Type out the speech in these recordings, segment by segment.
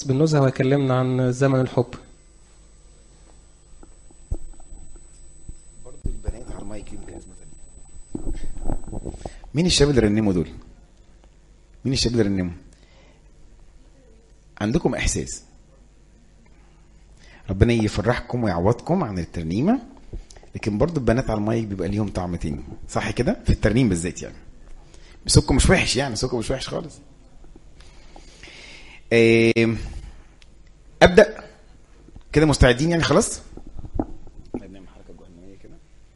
بالنزهة ويكلمنا عن زمن الحب برضه البنات على المايك يمكن لازم أتكلم. مين الشباب اللي رنموا دول؟ مين الشباب اللي رنموا؟ عندكم احساس ربنا يفرحكم ويعوضكم عن الترنيمه لكن برضه البنات على المايك بيبقى ليهم طعم تاني صح كده؟ في الترنيم بالذات يعني بس صوتكم مش وحش يعني صوتكم مش وحش خالص آه، ابدا كده مستعدين يعني خلاص؟ نعمل حركه جهنميه كده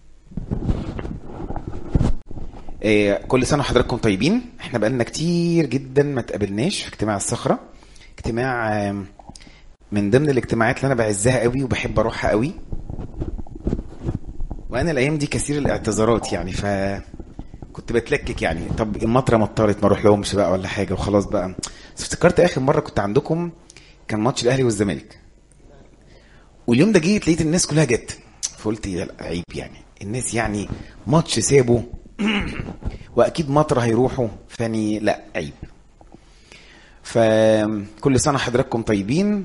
آه، كل سنه وحضراتكم طيبين احنا بقالنا كتير جدا ما تقابلناش في اجتماع الصخره اجتماع آم، من ضمن الاجتماعات اللي انا بعزها قوي وبحب اروحها قوي وانا الايام دي كثير الاعتذارات يعني ف كنت بتلكك يعني طب المطره مطرت ما اروح لهمش بقى ولا حاجه وخلاص بقى بس افتكرت اخر مره كنت عندكم كان ماتش الاهلي والزمالك واليوم ده جيت لقيت الناس كلها جت فقلت يا لا عيب يعني الناس يعني ماتش سابوا واكيد مطر هيروحوا فاني لا عيب فكل سنه حضراتكم طيبين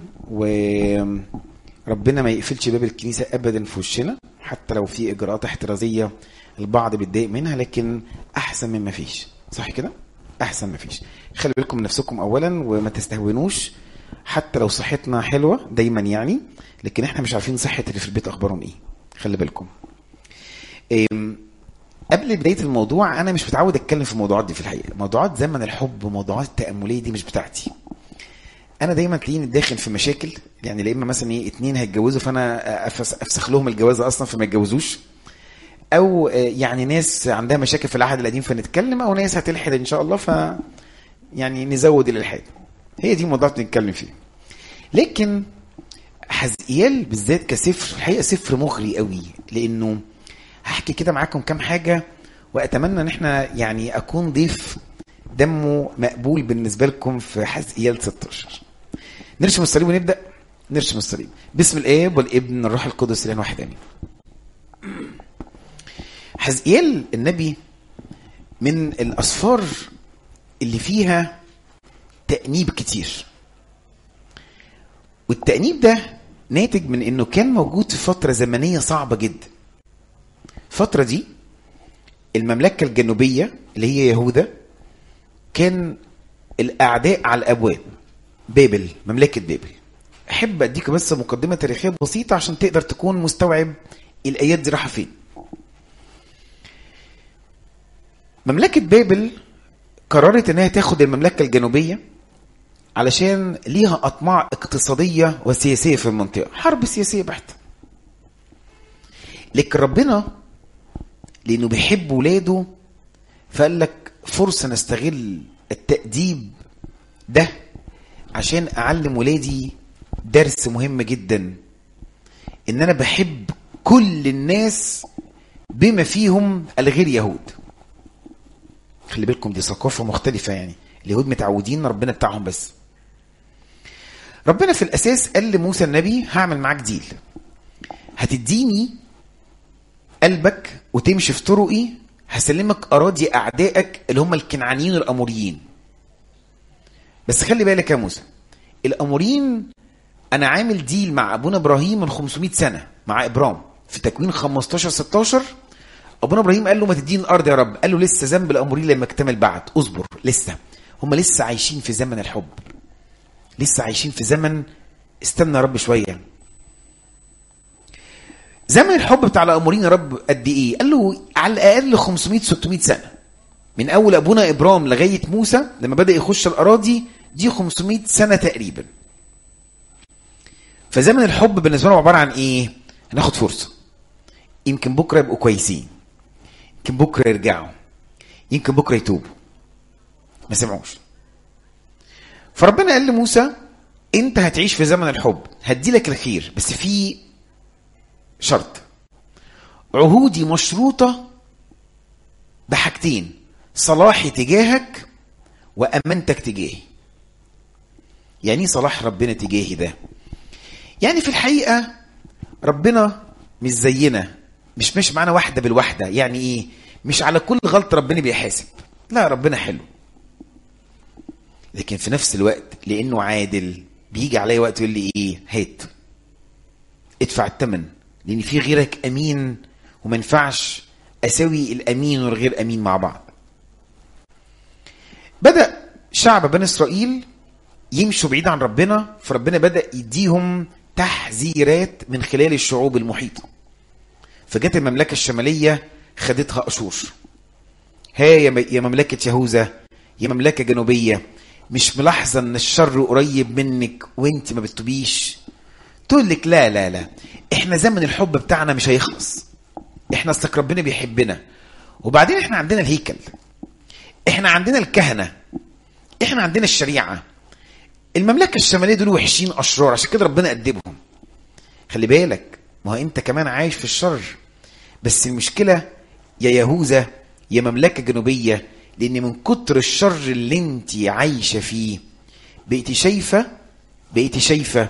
وربنا ما يقفلش باب الكنيسه ابدا في وشنا حتى لو في اجراءات احترازيه البعض بيتضايق منها لكن احسن من ما فيش صح كده احسن ما فيش خلي بالكم من نفسكم اولا وما تستهونوش حتى لو صحتنا حلوه دايما يعني لكن احنا مش عارفين صحه اللي في البيت اخبارهم ايه خلي بالكم أم، قبل بدايه الموضوع انا مش متعود اتكلم في الموضوعات دي في الحقيقه موضوعات زمن الحب وموضوعات التامليه دي مش بتاعتي انا دايما تلاقيني داخل في مشاكل يعني لا اما مثلا ايه اتنين هيتجوزوا فانا أفس- افسخ لهم الجوازه اصلا فما يتجوزوش او آه، يعني ناس عندها مشاكل في العهد القديم فنتكلم او ناس هتلحد ان شاء الله ف يعني نزود الالحاد هي دي موضوعات نتكلم فيه لكن حزقيال بالذات كسفر الحقيقه سفر مغري قوي لانه هحكي كده معاكم كام حاجه واتمنى ان احنا يعني اكون ضيف دمه مقبول بالنسبه لكم في حزقيال 16 نرسم الصليب ونبدا نرسم الصليب باسم الاب والابن الروح القدس الان واحد امين حزقيال النبي من الاسفار اللي فيها تأنيب كتير والتأنيب ده ناتج من انه كان موجود في فترة زمنية صعبة جدا الفترة دي المملكة الجنوبية اللي هي يهوذا كان الأعداء على الأبواب بابل مملكة بابل أحب أديك بس مقدمة تاريخية بسيطة عشان تقدر تكون مستوعب الآيات دي رايحة فين مملكة بابل قررت انها تاخد المملكة الجنوبية علشان ليها اطماع اقتصادية وسياسية في المنطقة حرب سياسية بحتة لكن ربنا لانه بيحب ولاده فقال لك فرصة نستغل التأديب ده عشان اعلم ولادي درس مهم جدا ان انا بحب كل الناس بما فيهم الغير يهود خلي بالكم دي ثقافه مختلفه يعني اليهود متعودين ربنا بتاعهم بس ربنا في الاساس قال لموسى النبي هعمل معاك ديل هتديني قلبك وتمشي في طرقي هسلمك اراضي اعدائك اللي هم الكنعانيين الاموريين بس خلي بالك يا موسى الاموريين انا عامل ديل مع ابونا ابراهيم من 500 سنه مع ابرام في تكوين 15 16 ابونا ابراهيم قال له ما تديني الارض يا رب قال له لسه ذنب الامورين لما اكتمل بعد اصبر لسه هم لسه عايشين في زمن الحب لسه عايشين في زمن استنى يا رب شويه زمن الحب بتاع الامورين يا رب قد ايه قال له على الاقل 500 600 سنه من اول ابونا ابرام لغايه موسى لما بدا يخش الاراضي دي 500 سنه تقريبا فزمن الحب بالنسبه لهم عباره عن ايه هناخد فرصه يمكن بكره يبقوا كويسين يمكن بكره يرجعوا يمكن بكره يتوبوا ما سمعوش فربنا قال لموسى انت هتعيش في زمن الحب هدي لك الخير بس في شرط عهودي مشروطه بحاجتين صلاحي تجاهك وامانتك تجاهي يعني ايه صلاح ربنا تجاهي ده يعني في الحقيقه ربنا مش زينا مش ماشي معانا واحده بالواحده يعني ايه مش على كل غلطه ربنا بيحاسب لا ربنا حلو لكن في نفس الوقت لانه عادل بيجي عليا وقت يقول لي ايه هات ادفع الثمن لان في غيرك امين وما ينفعش اساوي الامين والغير امين مع بعض بدا شعب بني اسرائيل يمشوا بعيد عن ربنا فربنا بدا يديهم تحذيرات من خلال الشعوب المحيطه فجت المملكه الشماليه خدتها اشور ها يا م- يا مملكه يهوذا يا مملكه جنوبيه مش ملاحظه ان الشر قريب منك وانت ما بتتوبيش تقول لك لا لا لا احنا زمن الحب بتاعنا مش هيخلص احنا اصلك ربنا بيحبنا وبعدين احنا عندنا الهيكل احنا عندنا الكهنه احنا عندنا الشريعه المملكه الشماليه دول وحشين اشرار عشان كده ربنا أدبهم خلي بالك ما هو انت كمان عايش في الشر بس المشكله يا يهوذا يا مملكه جنوبيه لان من كتر الشر اللي انت عايشه فيه بقيتي شايفه بقيتي شايفه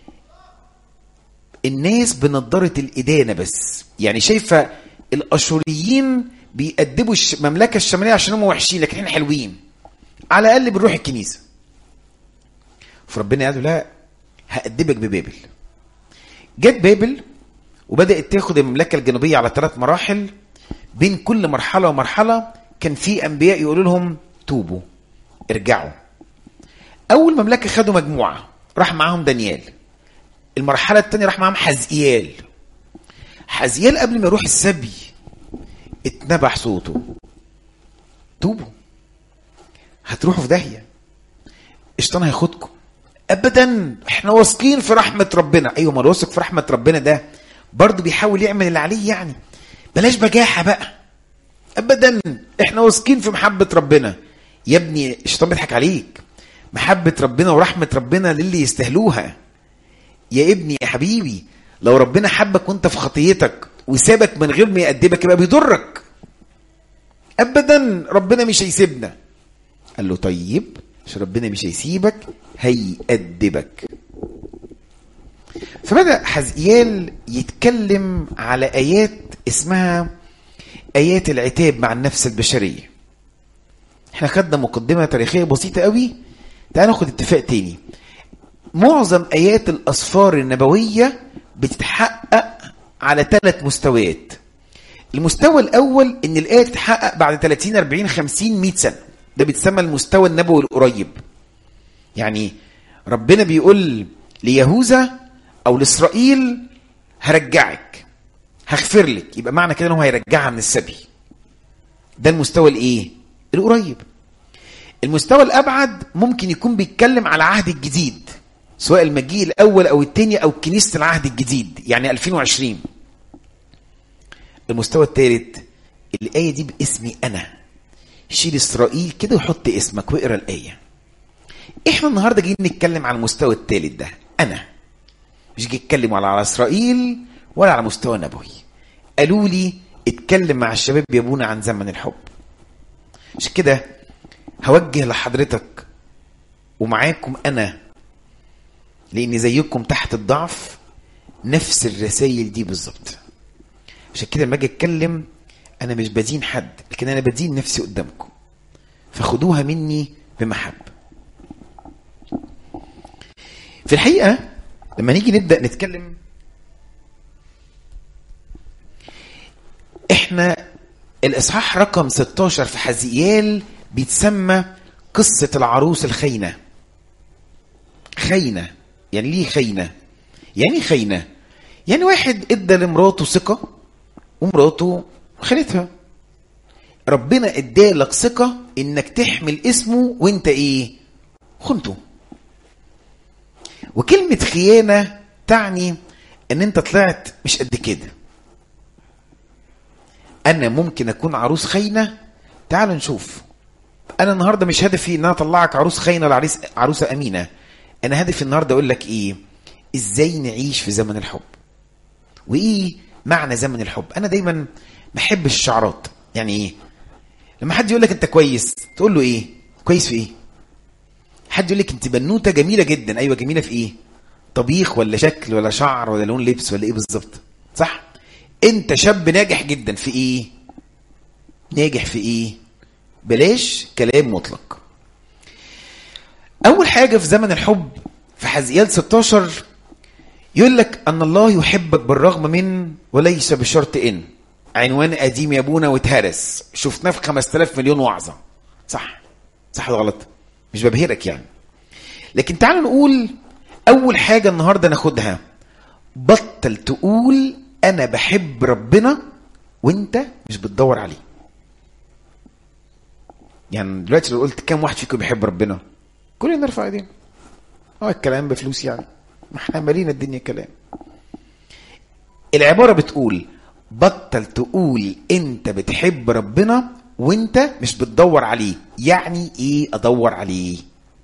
الناس بنضاره الادانه بس يعني شايفه الاشوريين بيأدبوا الش- المملكه الشماليه عشان هم وحشين لكن احنا حلوين على الاقل بنروح الكنيسه فربنا قال له لا هأدبك ببابل جت بابل وبدأت تاخد المملكة الجنوبية على ثلاث مراحل بين كل مرحلة ومرحلة كان في أنبياء يقولوا لهم توبوا ارجعوا أول مملكة خدوا مجموعة راح معاهم دانيال المرحلة الثانية راح معاهم حزقيال حزقيال قبل ما يروح السبي اتنبح صوته توبوا هتروحوا في داهية الشيطان هياخدكم ابدا احنا واثقين في رحمه ربنا ايوه ما الواثق في رحمه ربنا ده برضه بيحاول يعمل اللي عليه يعني بلاش بجاحه بقى ابدا احنا واثقين في محبه ربنا يا ابني الشيطان بيضحك عليك محبه ربنا ورحمه ربنا للي يستاهلوها يا ابني يا حبيبي لو ربنا حبك وانت في خطيتك وسابك من غير ما يأدبك يبقى بيضرك ابدا ربنا مش هيسيبنا قال له طيب عشان ربنا مش هيسيبك هيأدبك فبدأ حزقيال يتكلم على آيات اسمها آيات العتاب مع النفس البشرية احنا خدنا مقدمة تاريخية بسيطة قوي تعال ناخد اتفاق تاني معظم آيات الأسفار النبوية بتتحقق على ثلاث مستويات المستوى الأول إن الآية تتحقق بعد 30 40 50 100 سنة ده بيتسمى المستوى النبوي القريب يعني ربنا بيقول ليهوذا او لاسرائيل هرجعك هغفر لك يبقى معنى كده ان هو هيرجعها من السبي ده المستوى الايه القريب المستوى الابعد ممكن يكون بيتكلم على عهد الجديد سواء المجيء الاول او الثاني او كنيسه العهد الجديد يعني 2020 المستوى الثالث الايه دي باسمي انا شيل اسرائيل كده وحط اسمك واقرا الايه احنا النهارده جايين نتكلم على المستوى الثالث ده انا مش جاي اتكلم ولا على اسرائيل ولا على مستوى نبوي قالوا لي اتكلم مع الشباب يا ابونا عن زمن الحب عشان كده هوجه لحضرتك ومعاكم انا لان زيكم تحت الضعف نفس الرسائل دي بالظبط عشان كده لما اجي اتكلم انا مش بدين حد لكن انا بدين نفسي قدامكم فخدوها مني بمحبه في الحقيقه لما نيجي نبدا نتكلم احنا الاصحاح رقم 16 في حزيال بيتسمى قصه العروس الخاينه خاينه يعني ليه خاينه يعني ايه خاينه يعني واحد ادى لمراته ثقه ومراته خانتها ربنا ادالك ثقه انك تحمل اسمه وانت ايه خنته وكلمة خيانة تعني ان انت طلعت مش قد كده انا ممكن اكون عروس خاينة تعال نشوف انا النهاردة مش هدفي ان انا اطلعك عروس خاينة ولا عريس عروسة امينة انا هدفي النهاردة اقول لك ايه ازاي نعيش في زمن الحب وايه معنى زمن الحب انا دايما بحب الشعارات يعني ايه لما حد يقول لك انت كويس تقول له ايه كويس في ايه حد يقول لك انت بنوته جميله جدا ايوه جميله في ايه طبيخ ولا شكل ولا شعر ولا لون لبس ولا ايه بالظبط صح انت شاب ناجح جدا في ايه ناجح في ايه بلاش كلام مطلق اول حاجه في زمن الحب في حزقيال 16 يقول لك ان الله يحبك بالرغم من وليس بشرط ان عنوان قديم يا ابونا واتهرس شفناه في 5000 مليون وعظه صح صح ولا غلط مش ببهرك يعني لكن تعالوا نقول اول حاجه النهارده ناخدها بطل تقول انا بحب ربنا وانت مش بتدور عليه يعني دلوقتي لو قلت كام واحد فيكم بيحب ربنا كلنا نرفع ايدينا هو الكلام بفلوس يعني ما احنا مالينا الدنيا كلام العباره بتقول بطل تقول انت بتحب ربنا وانت مش بتدور عليه يعني ايه ادور عليه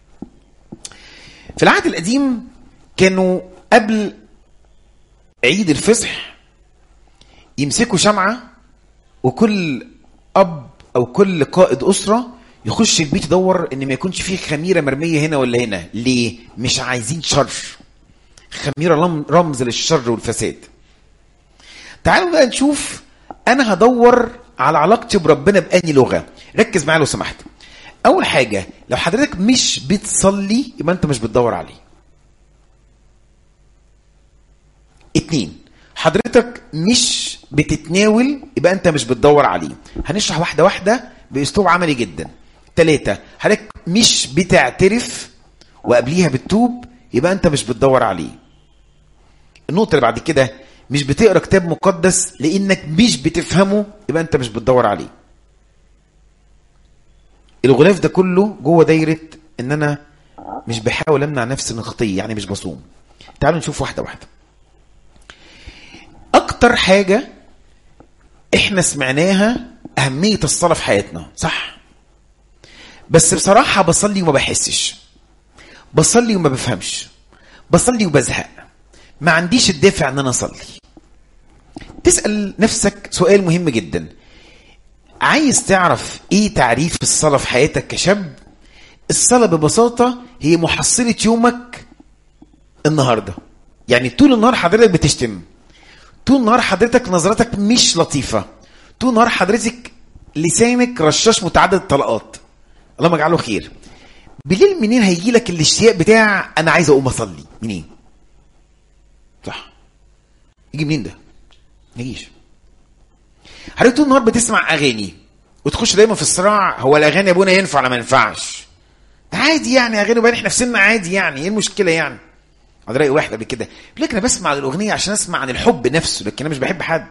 في العهد القديم كانوا قبل عيد الفصح يمسكوا شمعة وكل أب أو كل قائد أسرة يخش البيت يدور إن ما يكونش فيه خميرة مرمية هنا ولا هنا ليه؟ مش عايزين شر خميرة لم- رمز للشر والفساد تعالوا بقى نشوف أنا هدور على علاقتي بربنا بأني لغة ركز معايا لو سمحت أول حاجة لو حضرتك مش بتصلي يبقى أنت مش بتدور عليه اتنين حضرتك مش بتتناول يبقى انت مش بتدور عليه هنشرح واحده واحده باسلوب عملي جدا تلاتة حضرتك مش بتعترف وقبليها بتتوب يبقى انت مش بتدور عليه النقطه اللي بعد كده مش بتقرا كتاب مقدس لانك مش بتفهمه يبقى انت مش بتدور عليه الغلاف ده كله جوه دايره ان انا مش بحاول امنع نفسي من الخطيه يعني مش بصوم تعالوا نشوف واحده واحده اكتر حاجه احنا سمعناها اهميه الصلاه في حياتنا صح بس بصراحه بصلي وما بحسش بصلي وما بفهمش بصلي وبزهق ما عنديش الدافع ان انا اصلي تسال نفسك سؤال مهم جدا عايز تعرف ايه تعريف الصلاه في حياتك كشاب الصلاه ببساطه هي محصله يومك النهارده يعني طول النهار حضرتك بتشتم طول النهار حضرتك نظرتك مش لطيفة طول النهار حضرتك لسانك رشاش متعدد الطلقات اللهم اجعله خير بالليل منين هيجي لك الاشتياق بتاع انا عايز اقوم اصلي منين صح يجي منين ده ما يجيش حضرتك طول النهار بتسمع اغاني وتخش دايما في الصراع هو الاغاني يا ابونا ينفع ولا ما ينفعش عادي يعني اغاني وبعدين احنا في سن عادي يعني ايه المشكله يعني على راي واحد قبل كده يقول لك انا بسمع الاغنيه عشان اسمع عن الحب نفسه لكن انا مش بحب حد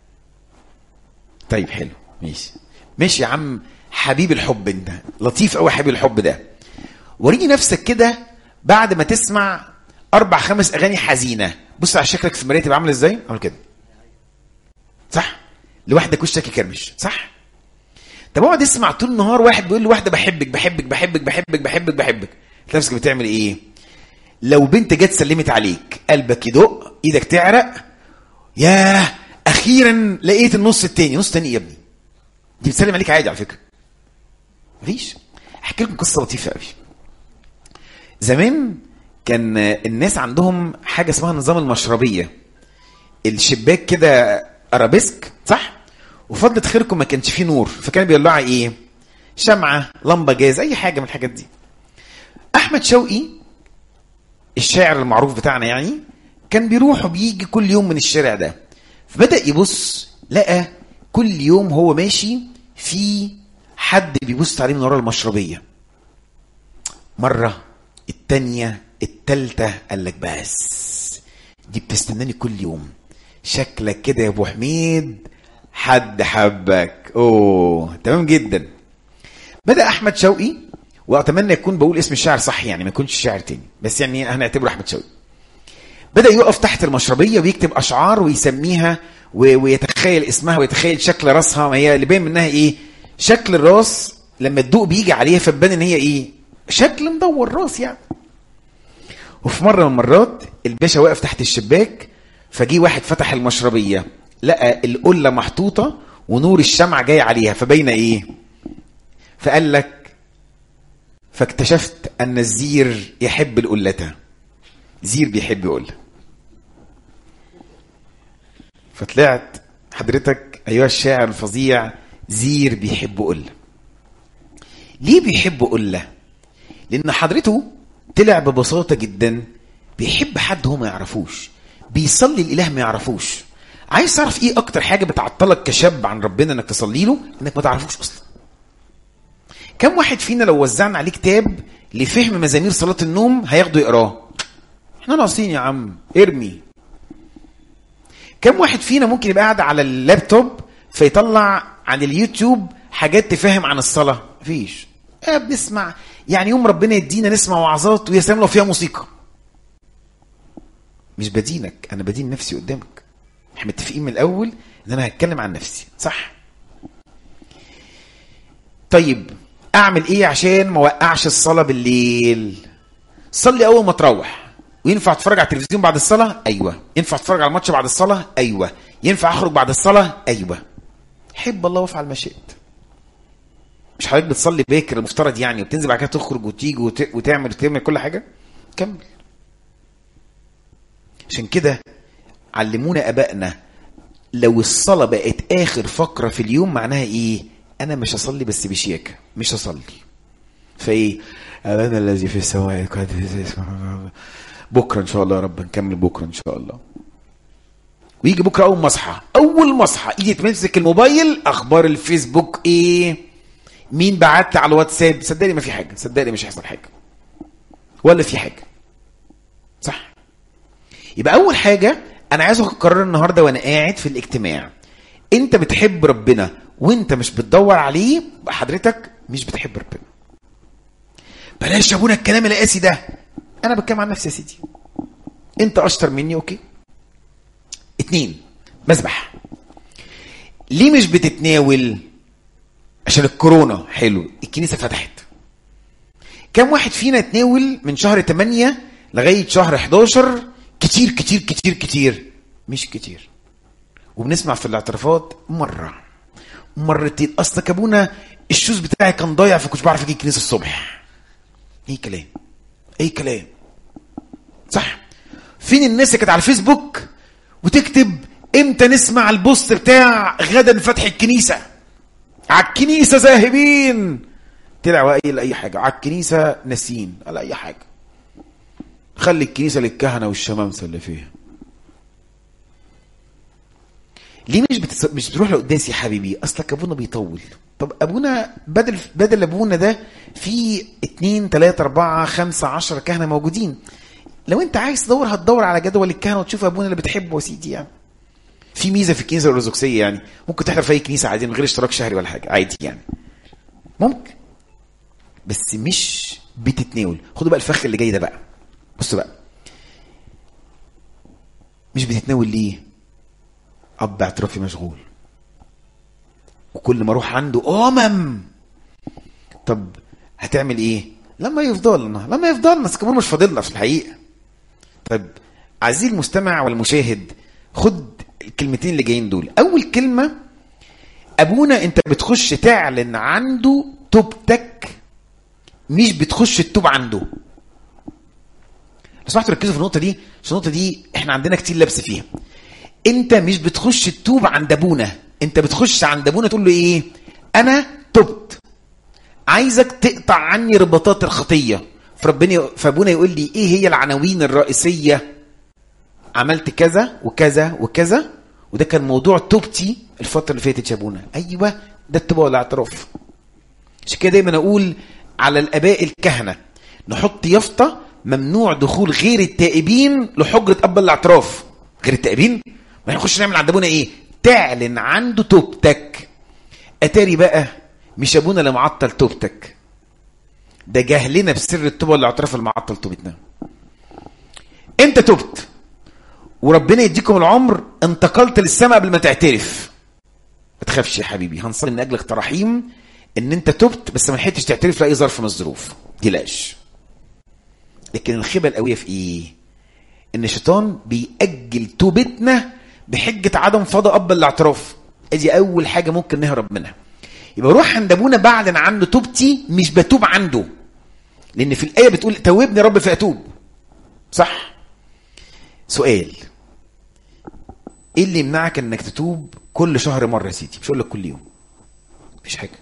طيب حلو ماشي ماشي يا عم حبيب الحب انت لطيف قوي حبيب الحب ده وريني نفسك كده بعد ما تسمع اربع خمس اغاني حزينه بص على شكلك في المرايه تبقى عامل ازاي عامل كده صح لوحدك وشك يكرمش صح طب اقعد اسمع طول النهار واحد بيقول لواحده بحبك بحبك بحبك بحبك بحبك بحبك تلاقي نفسك بتعمل ايه لو بنت جت سلمت عليك قلبك يدق ايدك تعرق ياه اخيرا لقيت النص التاني نص تاني إيه يا ابني دي بتسلم عليك عادي على فكره مفيش احكي لكم قصه لطيفه قوي زمان كان الناس عندهم حاجه اسمها نظام المشربيه الشباك كده ارابيسك صح وفضلة خيركم ما كانش فيه نور فكان بيولعوا ايه شمعه لمبه جاز اي حاجه من الحاجات دي احمد شوقي الشاعر المعروف بتاعنا يعني كان بيروح وبيجي كل يوم من الشارع ده فبدأ يبص لقى كل يوم هو ماشي في حد بيبص عليه من ورا المشربية مرة التانية التالتة قال لك بس دي بتستناني كل يوم شكلك كده يا ابو حميد حد حبك اوه تمام جدا بدأ احمد شوقي واتمنى يكون بقول اسم الشاعر صح يعني ما يكونش شاعر تاني بس يعني هنعتبره احمد شوقي بدا يقف تحت المشربيه ويكتب اشعار ويسميها و- ويتخيل اسمها ويتخيل شكل راسها ما هي اللي باين منها ايه شكل الراس لما الضوء بيجي عليها فبان ان هي ايه شكل مدور راس يعني وفي مره من المرات الباشا واقف تحت الشباك فجي واحد فتح المشربيه لقى القله محطوطه ونور الشمع جاي عليها فباينه ايه فقال لك فاكتشفت ان الزير يحب القلة زير بيحب يقول فطلعت حضرتك ايها الشاعر الفظيع زير بيحب قلة ليه بيحب قلة لان حضرته طلع ببساطة جدا بيحب حد هو ما يعرفوش بيصلي الاله ما يعرفوش عايز تعرف ايه اكتر حاجه بتعطلك كشاب عن ربنا انك تصلي له انك ما تعرفوش اصلا كم واحد فينا لو وزعنا عليه كتاب لفهم مزامير صلاه النوم هياخده يقراه احنا ناقصين يا عم ارمي كم واحد فينا ممكن يبقى قاعد على اللابتوب فيطلع عن اليوتيوب حاجات تفهم عن الصلاه مفيش اه بنسمع يعني يوم ربنا يدينا نسمع وعظات ويا سلام لو فيها موسيقى مش بدينك انا بدين نفسي قدامك احنا متفقين من الاول ان انا هتكلم عن نفسي صح طيب اعمل ايه عشان ما اوقعش الصلاه بالليل صلي اول ما تروح وينفع تتفرج على التلفزيون بعد الصلاه ايوه ينفع تتفرج على الماتش بعد الصلاه ايوه ينفع اخرج بعد الصلاه ايوه حب الله وافعل ما شئت مش حضرتك بتصلي باكر المفترض يعني وبتنزل بعد كده تخرج وتيجي وت... وتعمل وتعمل كل حاجه كمل عشان كده علمونا ابائنا لو الصلاه بقت اخر فقره في اليوم معناها ايه انا مش هصلي بس بشياكه مش هصلي فايه ابانا الذي في السماء يقدس اسمه بكره ان شاء الله يا رب نكمل بكره ان شاء الله ويجي بكره اول ما اصحى اول ما اصحى ايدي تمسك الموبايل اخبار الفيسبوك ايه مين بعت لي على الواتساب صدقني ما في حاجه صدقني مش هيحصل حاجه ولا في حاجه صح يبقى اول حاجه انا عايز اخد قرار النهارده وانا قاعد في الاجتماع انت بتحب ربنا وانت مش بتدور عليه يبقى حضرتك مش بتحب ربنا بلاش يا ابونا الكلام القاسي ده انا بتكلم عن نفسي يا سيدي انت اشطر مني اوكي اتنين مذبح ليه مش بتتناول عشان الكورونا حلو الكنيسه فتحت كم واحد فينا اتناول من شهر 8 لغايه شهر 11 كتير كتير كتير كتير مش كتير وبنسمع في الاعترافات مره مرتين اصلك ابونا الشوز بتاعي كان ضايع فكنتش بعرف اجي الكنيسه الصبح اي كلام اي كلام صح فين الناس اللي كانت على الفيسبوك وتكتب امتى نسمع البوست بتاع غدا فتح الكنيسه على الكنيسه ذاهبين طلع وقايل اي حاجه على الكنيسه ناسين على اي حاجه خلي الكنيسه للكهنه والشمامسه اللي فيها ليه مش بتص... مش بتروح لقداس يا حبيبي اصلك ابونا بيطول طب ابونا بدل بدل ابونا ده في اتنين تلاتة اربعة خمسة عشرة كهنة موجودين لو انت عايز تدور هتدور على جدول الكهنة وتشوف ابونا اللي بتحبه يا سيدي يعني في ميزة في الكنيسة الارثوذكسية يعني ممكن تحضر في اي كنيسة عادي من غير اشتراك شهري ولا حاجة عادي يعني ممكن بس مش بتتناول خدوا بقى الفخ اللي جاي ده بقى بصوا بقى مش بتتناول ليه اب اعترافي مشغول وكل ما اروح عنده امم طب هتعمل ايه لما يفضلنا لما يفضلنا سكبور مش فاضلنا في الحقيقه طيب عزيزي المستمع والمشاهد خد الكلمتين اللي جايين دول اول كلمه ابونا انت بتخش تعلن عنده توبتك مش بتخش التوب عنده لو سمحتوا ركزوا في النقطه دي عشان النقطه دي احنا عندنا كتير لبس فيها انت مش بتخش تتوب عند ابونا انت بتخش عند ابونا تقول له ايه انا تبت عايزك تقطع عني رباطات الخطيه فربنا فابونا يقول لي ايه هي العناوين الرئيسيه عملت كذا وكذا وكذا وده كان موضوع توبتي الفتره اللي فاتت يا ابونا ايوه ده التوبه والاعتراف عشان كده دايما اقول على الاباء الكهنه نحط يافطه ممنوع دخول غير التائبين لحجره اب الاعتراف غير التائبين ما نخش نعمل عند ابونا ايه تعلن عنده توبتك اتاري بقى مش ابونا اللي معطل توبتك ده جهلنا بسر التوبه والاعتراف اللي معطل توبتنا انت تبت وربنا يديكم العمر انتقلت للسماء قبل ما تعترف ما تخافش يا حبيبي هنصلي من اجلك تراحيم ان انت تبت بس ما لحقتش تعترف لاي ظرف من الظروف تقلقش لكن الخيبه القويه في ايه ان الشيطان بيأجل توبتنا بحجة عدم فضاء أب الاعتراف ادي أول حاجة ممكن نهرب منها يبقى روح عند أبونا بعلن عنه توبتي مش بتوب عنده لأن في الآية بتقول توبني رب فأتوب صح سؤال ايه اللي يمنعك انك تتوب كل شهر مره يا سيدي مش هقول لك كل يوم مفيش حاجه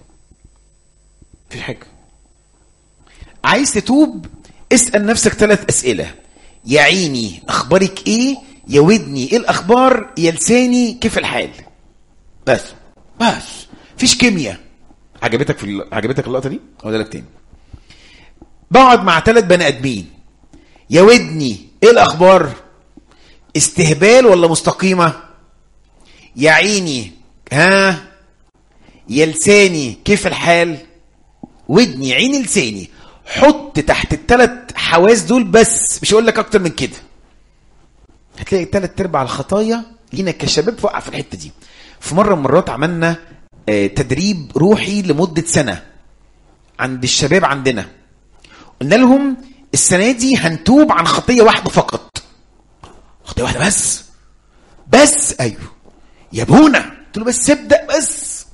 مفيش حاجه عايز تتوب اسال نفسك ثلاث اسئله يا عيني اخبارك ايه يا ودني ايه الاخبار يا لساني كيف الحال بس بس فيش كيمياء عجبتك في ال- عجبتك اللقطه دي اقول لك تاني بقعد مع ثلاث بني ادمين يا ودني ايه الاخبار استهبال ولا مستقيمه يا عيني ها يا لساني كيف الحال ودني عيني لساني حط تحت الثلاث حواس دول بس مش هقول لك اكتر من كده هتلاقي ثلاث ارباع الخطايا لينا كشباب وقع في الحته دي في مره من المرات عملنا آه، تدريب روحي لمده سنه عند الشباب عندنا قلنا لهم السنه دي هنتوب عن خطيه واحده فقط خطيه واحده بس بس ايوه يا ابونا قلت له بس ابدا بس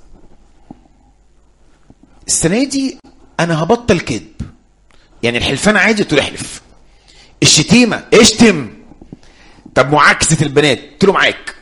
السنه دي انا هبطل كذب يعني الحلفان عادي قلت له احلف الشتيمه اشتم طب معاكسه البنات قلت له معاك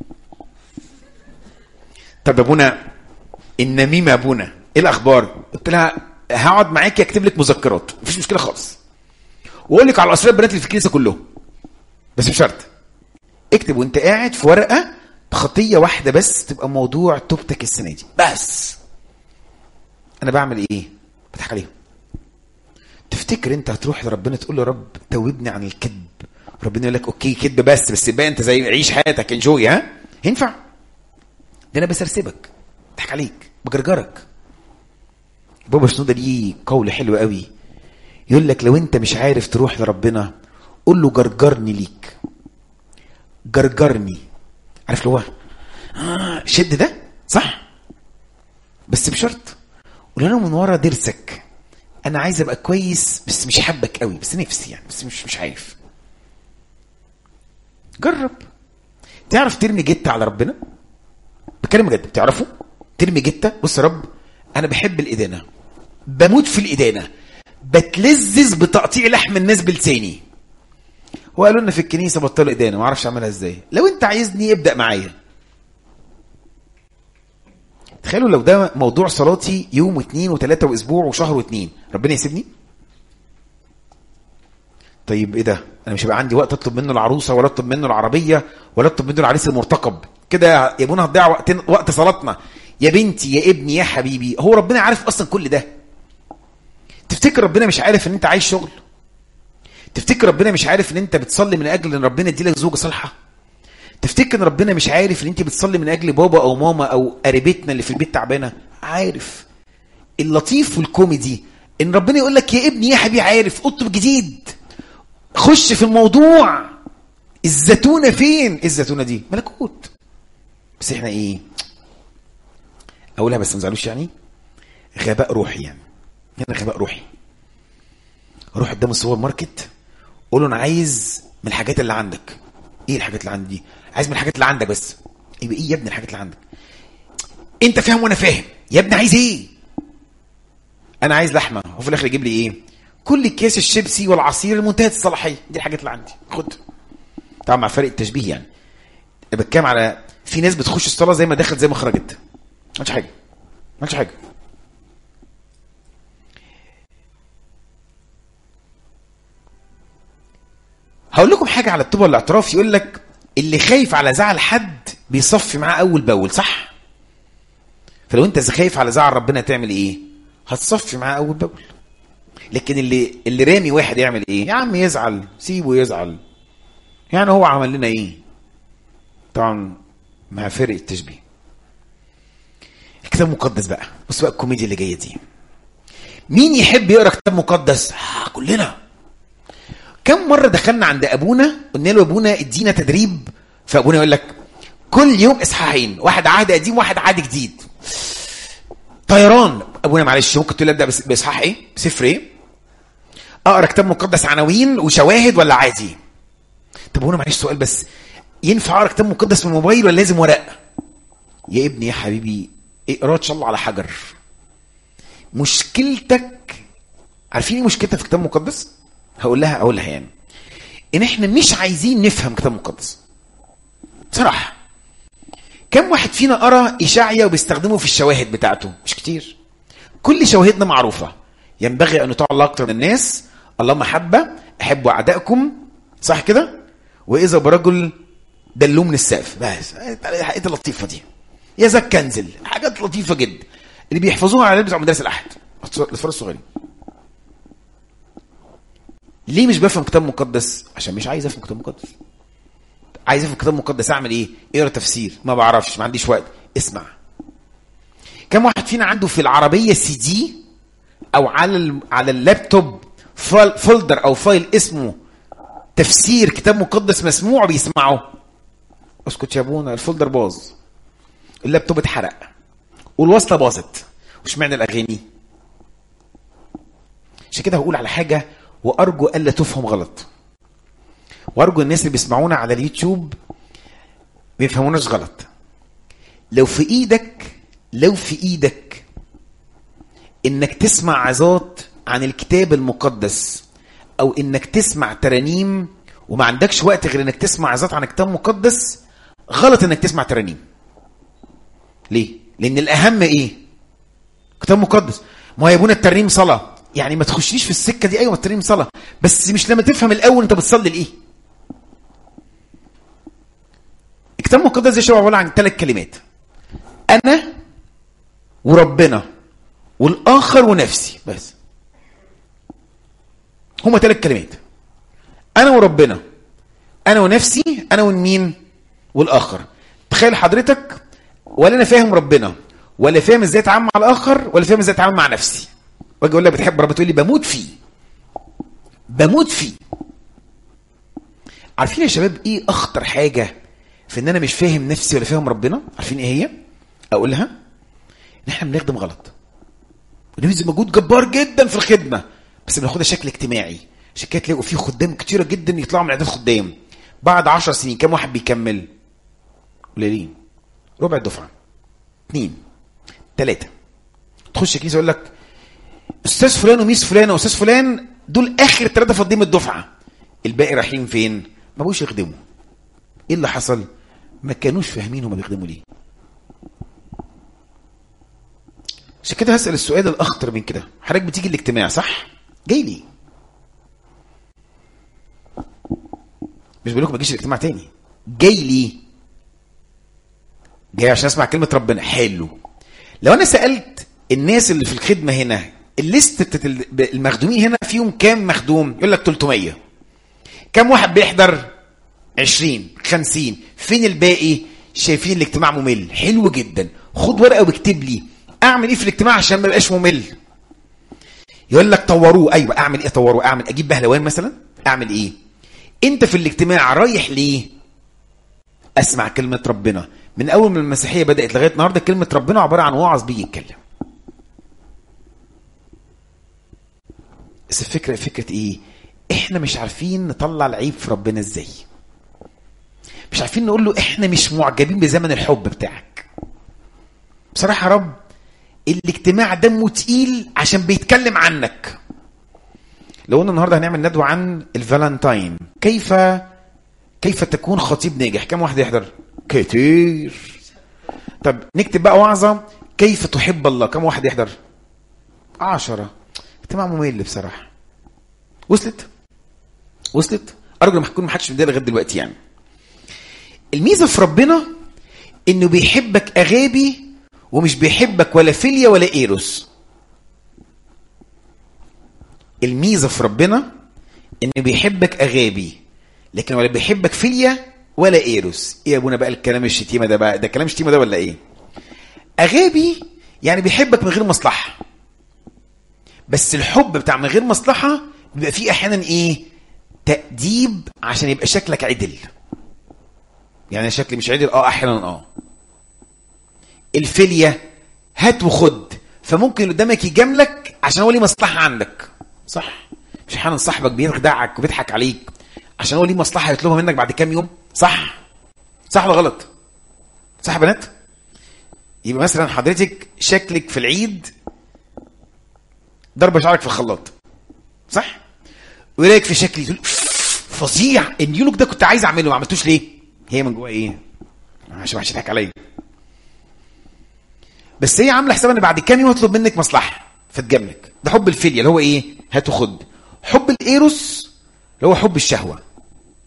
طب يا ابونا النميمه يا ابونا ايه الاخبار قلت لها هقعد معاكي اكتب لك مذكرات مفيش مشكله خالص واقول لك على اسرار البنات اللي في الكنيسه كلهم بس بشرط اكتب وانت قاعد في ورقه خطيه واحده بس تبقى موضوع توبتك السنه دي بس انا بعمل ايه بضحك عليهم تفتكر انت هتروح لربنا تقول له يا رب توبني عن الكذب ربنا يقول لك اوكي كذب بس بس يبقى انت زي عيش حياتك انجوي ها ينفع ده انا بسرسبك بضحك عليك بجرجرك بابا شنودة ليه قول حلو قوي يقول لك لو انت مش عارف تروح لربنا قول له جرجرني ليك جرجرني عارف اللي هو آه شد ده صح بس بشرط قول له من ورا ضرسك انا عايز ابقى كويس بس مش حابك قوي بس نفسي يعني بس مش مش عارف جرب تعرف ترمي جتة على ربنا بتكلم بجد تعرفوا ترمي جتة بص يا رب انا بحب الادانه بموت في الادانه بتلذذ بتقطيع لحم الناس بلساني وقالوا لنا في الكنيسه بطلوا ادانه ما اعرفش اعملها ازاي لو انت عايزني ابدا معايا تخيلوا لو ده موضوع صلاتي يوم واثنين وثلاثة واسبوع وشهر واثنين ربنا يسيبني طيب ايه ده انا مش هيبقى عندي وقت اطلب منه العروسه ولا اطلب منه العربيه ولا اطلب منه العريس المرتقب كده يا ابونا هتضيع وقت وقت صلاتنا يا بنتي يا ابني يا حبيبي هو ربنا عارف اصلا كل ده تفتكر ربنا مش عارف ان انت عايز شغل تفتكر ربنا مش عارف ان انت بتصلي من اجل ان ربنا يديلك زوجه صالحه تفتكر ان ربنا مش عارف ان انت بتصلي من اجل بابا او ماما او قريبتنا اللي في البيت تعبانه عارف اللطيف والكوميدي ان ربنا يقول لك يا ابني يا حبيبي عارف اطلب جديد خش في الموضوع الزتونه فين إيه الزتونه دي ملكوت بس احنا ايه اقولها بس ما تزعلوش يعني غباء روحي يعني هنا غباء روحي روح قدام السوبر ماركت قول له انا عايز من الحاجات اللي عندك ايه الحاجات اللي عندي دي عايز من الحاجات اللي عندك بس يبقى ايه يا ابني الحاجات اللي عندك انت فاهم وانا فاهم يا ابني عايز ايه انا عايز لحمه وفي الاخر يجيب لي ايه كل اكياس الشيبسي والعصير المنتهيه الصلاحيه دي الحاجات اللي عندي خد طبعا مع فرق التشبيه يعني بتكلم على في ناس بتخش الصلاه زي ما دخلت زي ما خرجت ما عملش حاجه ما عملش حاجه هقول لكم حاجه على التوبه والاعتراف يقول لك اللي خايف على زعل حد بيصفي معاه اول باول صح فلو انت خايف على زعل ربنا تعمل ايه هتصفي معاه اول باول لكن اللي اللي رامي واحد يعمل ايه يا عم يزعل سيبه يزعل يعني هو عمل لنا ايه طبعا مع فرق التشبيه الكتاب المقدس بقى بص بقى الكوميديا اللي جايه دي مين يحب يقرا كتاب مقدس آه كلنا كم مره دخلنا عند ابونا قلنا له ابونا ادينا تدريب فابونا يقول لك كل يوم اصحاحين واحد عهد قديم واحد عهد جديد طيران ابونا معلش ممكن تقول لي ابدا باصحاح ايه سفر ايه اقرا كتاب مقدس عناوين وشواهد ولا عادي طب ابونا معلش سؤال بس ينفع اقرا كتاب مقدس من الموبايل ولا لازم ورق يا ابني يا حبيبي اقرا ان شاء الله على حجر مشكلتك عارفين ايه مشكلتك في الكتاب المقدس هقول لها اقول لها يعني ان احنا مش عايزين نفهم كتاب مقدس بصراحه كم واحد فينا قرا اشعيا وبيستخدمه في الشواهد بتاعته مش كتير كل شواهدنا معروفه ينبغي ان نطاع الله اكتر من الناس الله محبه احبوا اعدائكم صح كده واذا برجل دلوه من السقف بس الحاجات اللطيفه دي يا زك كنزل حاجات لطيفه جدا اللي بيحفظوها على بتوع مدارس الاحد الاطفال الصغيرين ليه مش بفهم كتاب مقدس عشان مش عايز افهم كتاب مقدس عايز افهم كتاب مقدس اعمل ايه اقرا تفسير ما بعرفش ما عنديش وقت اسمع كم واحد فينا عنده في العربيه سي دي او على ال- على اللابتوب فال- فولدر او فايل اسمه تفسير كتاب مقدس مسموع بيسمعه اسكت يا ابونا الفولدر باظ اللابتوب اتحرق والوصله باظت وش معنى الاغاني عشان كده هقول على حاجه وارجو الا تفهم غلط وارجو الناس اللي بيسمعونا على اليوتيوب ما يفهموناش غلط لو في ايدك لو في ايدك انك تسمع عظات عن الكتاب المقدس او انك تسمع ترانيم وما عندكش وقت غير انك تسمع عظات عن الكتاب المقدس غلط انك تسمع ترانيم ليه لان الاهم ايه كتاب مقدس ما هو يا ابونا الترنيم صلاه يعني ما تخشيش في السكه دي ايوه الترنيم صلاه بس مش لما تفهم الاول انت بتصلي لايه الكتاب المقدس ده شبه عباره عن ثلاث كلمات انا وربنا والاخر ونفسي بس هما ثلاث كلمات انا وربنا انا ونفسي انا ومين والاخر تخيل حضرتك ولا انا فاهم ربنا ولا فاهم ازاي اتعامل مع الاخر ولا فاهم ازاي اتعامل مع نفسي واجي اقول لك بتحب ربنا تقول لي بموت فيه بموت فيه عارفين يا شباب ايه اخطر حاجه في ان انا مش فاهم نفسي ولا فاهم ربنا عارفين ايه هي اقولها ان احنا بنخدم غلط بنبذل مجهود جبار جدا في الخدمه بس بناخدها شكل اجتماعي عشان كده تلاقوا في خدام كتيره جدا يطلعوا من اعداد خدام بعد عشر سنين كم واحد بيكمل قليلين ربع الدفعه اثنين ثلاثه تخش كنيسه يقول لك استاذ فلان وميس فلان واستاذ فلان دول اخر ثلاثه فاضيين من الدفعه الباقي رايحين فين ما بقوش يخدموا ايه اللي حصل ما كانوش فاهمين هما بيخدموا ليه عشان كده هسال السؤال الاخطر من كده حضرتك بتيجي الاجتماع صح جاي ليه مش بقول لكم ما تجيش الاجتماع تاني جاي ليه جاي عشان اسمع كلمه ربنا حلو لو انا سالت الناس اللي في الخدمه هنا الليست بتاعت ال- المخدومين هنا فيهم كام مخدوم يقول لك 300 كام واحد بيحضر 20 50 فين الباقي شايفين الاجتماع ممل حلو جدا خد ورقه واكتب لي اعمل ايه في الاجتماع عشان ما يبقاش ممل يقول لك طوروه ايوه اعمل ايه طوروه اعمل اجيب بهلوان مثلا اعمل ايه انت في الاجتماع رايح ليه اسمع كلمه ربنا من اول ما المسيحيه بدات لغايه النهارده كلمه ربنا عباره عن واعظ بيجي يتكلم بس الفكره فكره ايه احنا مش عارفين نطلع العيب في ربنا ازاي مش عارفين نقول له احنا مش معجبين بزمن الحب بتاعك بصراحه يا رب الاجتماع دمه تقيل عشان بيتكلم عنك لو قلنا النهارده هنعمل ندوه عن الفالنتاين كيف كيف تكون خطيب ناجح كم واحد يحضر كتير طب نكتب بقى وعظه كيف تحب الله كم واحد يحضر عشرة اجتماع ممل بصراحه وصلت وصلت ارجو ما يكون ما حدش متضايق لغايه دلوقتي يعني الميزه في ربنا انه بيحبك اغابي ومش بيحبك ولا فيليا ولا ايروس الميزه في ربنا انه بيحبك اغابي لكن ولا بيحبك فيليا ولا ايروس ايه يا ابونا بقى الكلام الشتيمه ده بقى ده كلام شتيمه ده ولا ايه اغابي يعني بيحبك من غير مصلحه بس الحب بتاع من غير مصلحه بيبقى فيه احيانا ايه تأديب عشان يبقى شكلك عدل يعني شكلي مش عدل اه احيانا اه الفيليا هات وخد فممكن اللي قدامك يجاملك عشان هو ليه مصلحه عندك صح مش احيانا صاحبك بيخدعك وبيضحك عليك عشان هو ليه مصلحه يطلبها منك بعد كام يوم صح صح ولا غلط صح يا بنات يبقى مثلا حضرتك شكلك في العيد ضرب شعرك في الخلاط صح ويلاقيك في شكلي تقول فظيع النيولوك ده كنت عايز اعمله ما عملتوش ليه هي من جوه ايه عشان ما تضحك عليا بس هي عامله حساب ان بعد كام يوم هطلب منك مصلحه فتجاملك ده حب الفيليا اللي هو ايه هات وخد حب الايروس اللي هو حب الشهوه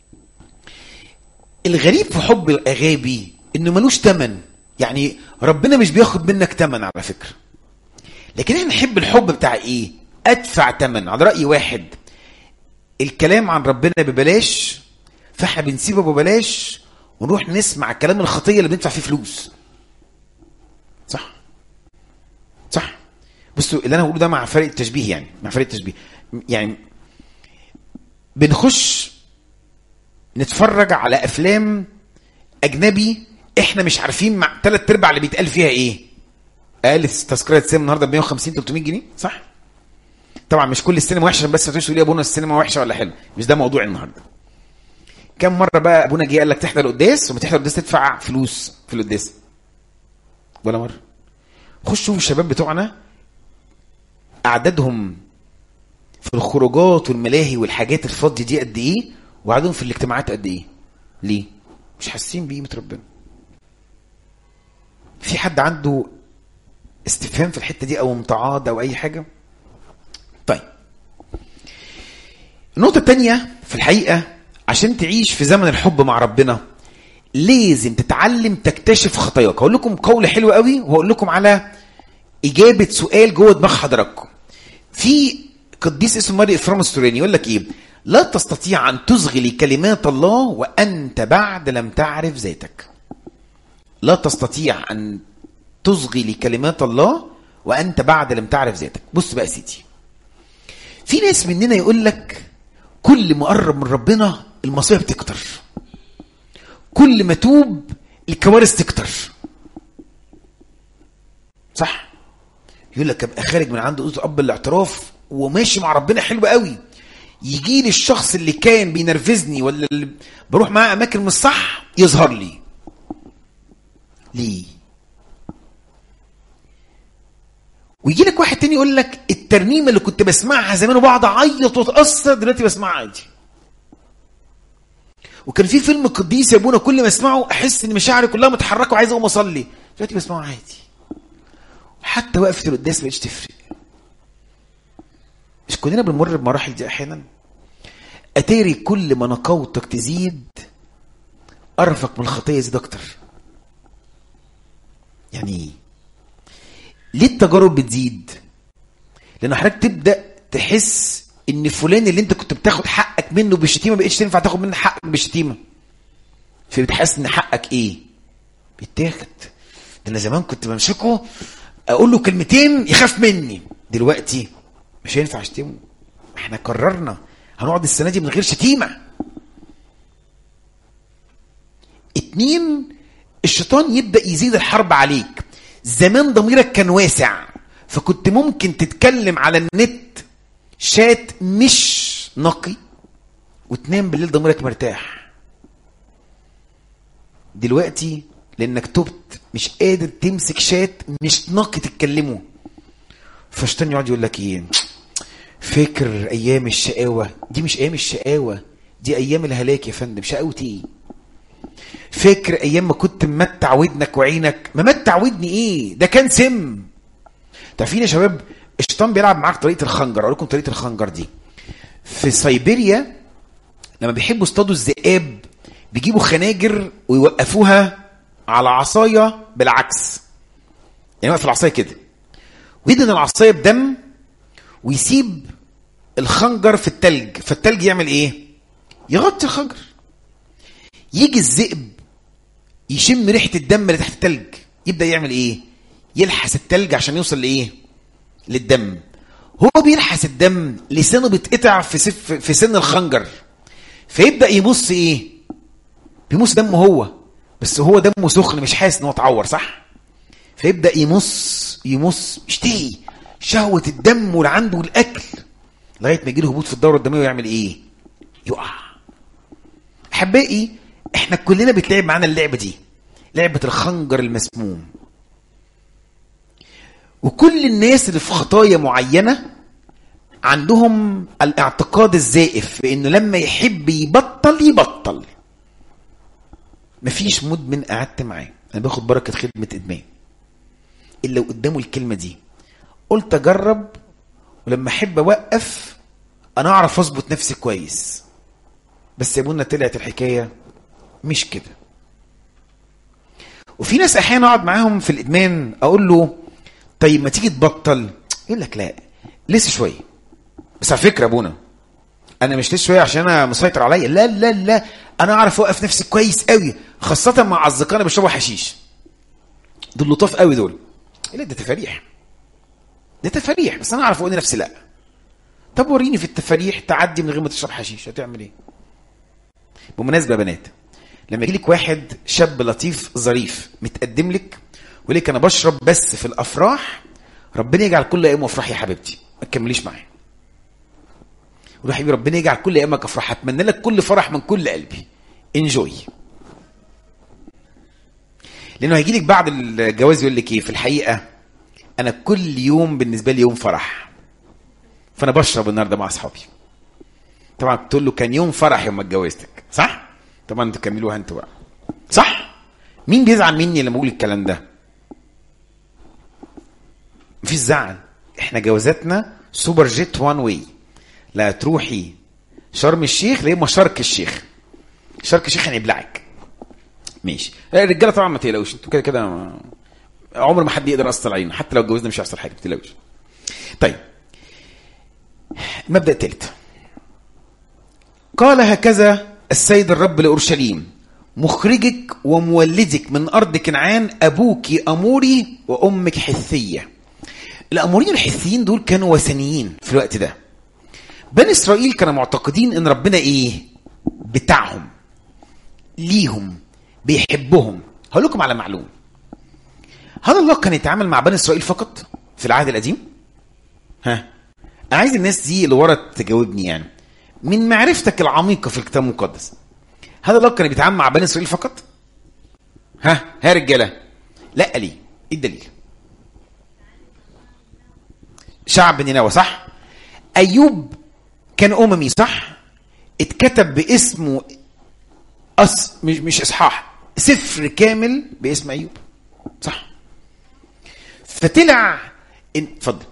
الغريب في حب الاغابي انه ملوش تمن يعني ربنا مش بياخد منك تمن على فكره لكن احنا نحب الحب بتاع ايه ادفع تمن على راي واحد الكلام عن ربنا ببلاش فاحنا بنسيبه ببلاش ونروح نسمع كلام الخطيه اللي بندفع فيه فلوس صح صح بصوا اللي انا بقوله ده مع فرق التشبيه يعني مع فرق التشبيه يعني بنخش نتفرج على افلام اجنبي احنا مش عارفين مع ثلاث ارباع اللي بيتقال فيها ايه اقل تذكره السينما النهارده ب 150 300 جنيه صح طبعا مش كل السينما وحشه بس ما تقولي يا ابونا السينما وحشه ولا حلوه مش ده موضوع النهارده كم مره بقى ابونا جه قال لك تحضر القداس وما تحضر القداس تدفع فلوس في القداس ولا مره خش شوفوا الشباب بتوعنا اعدادهم في الخروجات والملاهي والحاجات الفاضيه دي قد ايه وعددهم في الاجتماعات قد ايه ليه مش حاسين بقيمه ربنا في حد عنده استفهام في الحته دي او امتعاض او اي حاجه طيب النقطه الثانيه في الحقيقه عشان تعيش في زمن الحب مع ربنا لازم تتعلم تكتشف خطاياك هقول لكم قول حلو قوي وهقول لكم على اجابه سؤال جوه دماغ حضراتكم في قديس اسمه ماري افرام السوراني يقول لك ايه لا تستطيع ان تصغي كلمات الله وانت بعد لم تعرف ذاتك لا تستطيع ان تصغي لكلمات الله وانت بعد لم تعرف ذاتك بص بقى يا سيدي في ناس مننا يقول لك كل ما قرب من ربنا المصايب تكتر كل ما توب الكوارث تكتر صح يقول لك ابقى خارج من عند اوضه اب الاعتراف وماشي مع ربنا حلو قوي يجي لي الشخص اللي كان بينرفزني ولا اللي بروح معاه اماكن مش صح يظهر لي ليه ويجي لك واحد تاني يقول لك الترنيمه اللي كنت بسمعها زمان وبقعد اعيط واتاثر دلوقتي بسمعها عادي وكان في فيلم قديس يا ابونا كل ما اسمعه احس ان مشاعري كلها متحركه وعايز اقوم اصلي دلوقتي بسمعه عادي حتى وقفه القداس ما بقتش تفرق مش كلنا بنمر بمراحل دي احيانا اتاري كل ما نقاوتك تزيد قرفك من الخطيه يزيد اكتر يعني ايه ليه التجارب بتزيد لان حضرتك تبدا تحس ان فلان اللي انت كنت بتاخد حقك منه بالشتيمه ما بقتش تنفع تاخد منه حقك بالشتيمه فبتحس ان حقك ايه بيتاخد ده انا زمان كنت بمسكه اقول له كلمتين يخاف مني دلوقتي مش هينفع اشتمه احنا قررنا هنقعد السنه دي من غير شتيمه اتنين الشيطان يبدا يزيد الحرب عليك زمان ضميرك كان واسع فكنت ممكن تتكلم على النت شات مش نقي وتنام بالليل ضميرك مرتاح دلوقتي لانك تبت مش قادر تمسك شات مش نقي تتكلمه فالشيطان يقعد يقول لك ايه فاكر ايام الشقاوه دي مش ايام الشقاوه دي ايام الهلاك يا فندم شقاوه ايه فاكر ايام ما كنت ممتع ودنك وعينك ممتع ودني ايه ده كان سم تعرفين يا شباب الشيطان بيلعب معاك طريقه الخنجر اقول لكم طريقه الخنجر دي في سيبيريا لما بيحبوا يصطادوا الذئاب بيجيبوا خناجر ويوقفوها على عصايه بالعكس يعني واقف العصايه كده ويدهن العصايه بدم ويسيب الخنجر في التلج فالتلج يعمل ايه يغطي الخنجر يجي الذئب يشم ريحه الدم اللي تحت التلج يبدا يعمل ايه يلحس التلج عشان يوصل لايه للدم هو بيلحس الدم لسانه بيتقطع في سف في سن الخنجر فيبدا يبص ايه بيمص دمه هو بس هو دمه سخن مش حاسس ان هو اتعور صح فيبدا يمص يمص يشتهي شهوه الدم واللي عنده الاكل لغايه ما يجيله هبوط في الدوره الدمويه ويعمل ايه يقع احبائي احنا كلنا بتلعب معانا اللعبه دي لعبه الخنجر المسموم وكل الناس اللي في خطايا معينه عندهم الاعتقاد الزائف بانه لما يحب يبطل يبطل مفيش مدمن قعدت معاه انا باخد بركه خدمه ادمان الا قدامه الكلمه دي قلت اجرب ولما احب اوقف انا اعرف اظبط نفسي كويس بس يا ابونا طلعت الحكايه مش كده وفي ناس احيانا اقعد معاهم في الادمان اقول له طيب ما تيجي تبطل يقول لك لا لسه شويه بس على فكره ابونا انا مش لسه شويه عشان انا مسيطر عليا لا لا لا انا اعرف اوقف نفسي كويس قوي خاصه مع اصدقائي اللي بيشربوا حشيش دول لطاف قوي دول لا ده تفاريح ده تفاريح بس انا اعرف اقول لنفسي لا طب وريني في التفاريح تعدي من غير ما تشرب حشيش هتعمل ايه بمناسبه يا بنات لما يجي لك واحد شاب لطيف ظريف متقدم لك ويقول لك انا بشرب بس في الافراح ربنا يجعل كل ايام افراح يا حبيبتي ما تكمليش معايا قول يا حبيبي ربنا يجعل كل ايامك افراح اتمنى لك كل فرح من كل قلبي انجوي لانه هيجي لك بعد الجواز يقول لك ايه في الحقيقه انا كل يوم بالنسبه لي يوم فرح فانا بشرب النهارده مع اصحابي طبعا تقول له كان يوم فرح يوم ما اتجوزتك صح طبعا انتوا كملوها انتوا بقى صح مين بيزعل مني لما اقول الكلام ده مفيش زعل احنا جوازاتنا سوبر جيت وان واي لا تروحي شرم الشيخ لا اما شرق الشيخ شرق الشيخ هنبلعك ماشي الرجاله طبعا ما تقلقوش انتوا كده كده ما- عمر ما حد يقدر يأثر علينا حتى لو اتجوزنا مش هيحصل حاجه ما تقلقوش طيب المبدا الثالث قال هكذا السيد الرب لأورشليم مخرجك ومولدك من أرض كنعان أبوك أموري وأمك حثية الأموريين الحثيين دول كانوا وثنيين في الوقت ده بني إسرائيل كانوا معتقدين إن ربنا إيه بتاعهم ليهم بيحبهم هقول لكم على معلومة هل الله كان يتعامل مع بني إسرائيل فقط في العهد القديم ها انا عايز الناس دي اللي ورا تجاوبني يعني من معرفتك العميقه في الكتاب المقدس هل الله كان بيتعامل مع بني اسرائيل فقط ها ها يا رجاله لا ليه ايه الدليل شعب نينوى صح ايوب كان اممي صح اتكتب باسمه أص... مش مش اصحاح سفر كامل باسم ايوب صح فطلع إن... اتفضل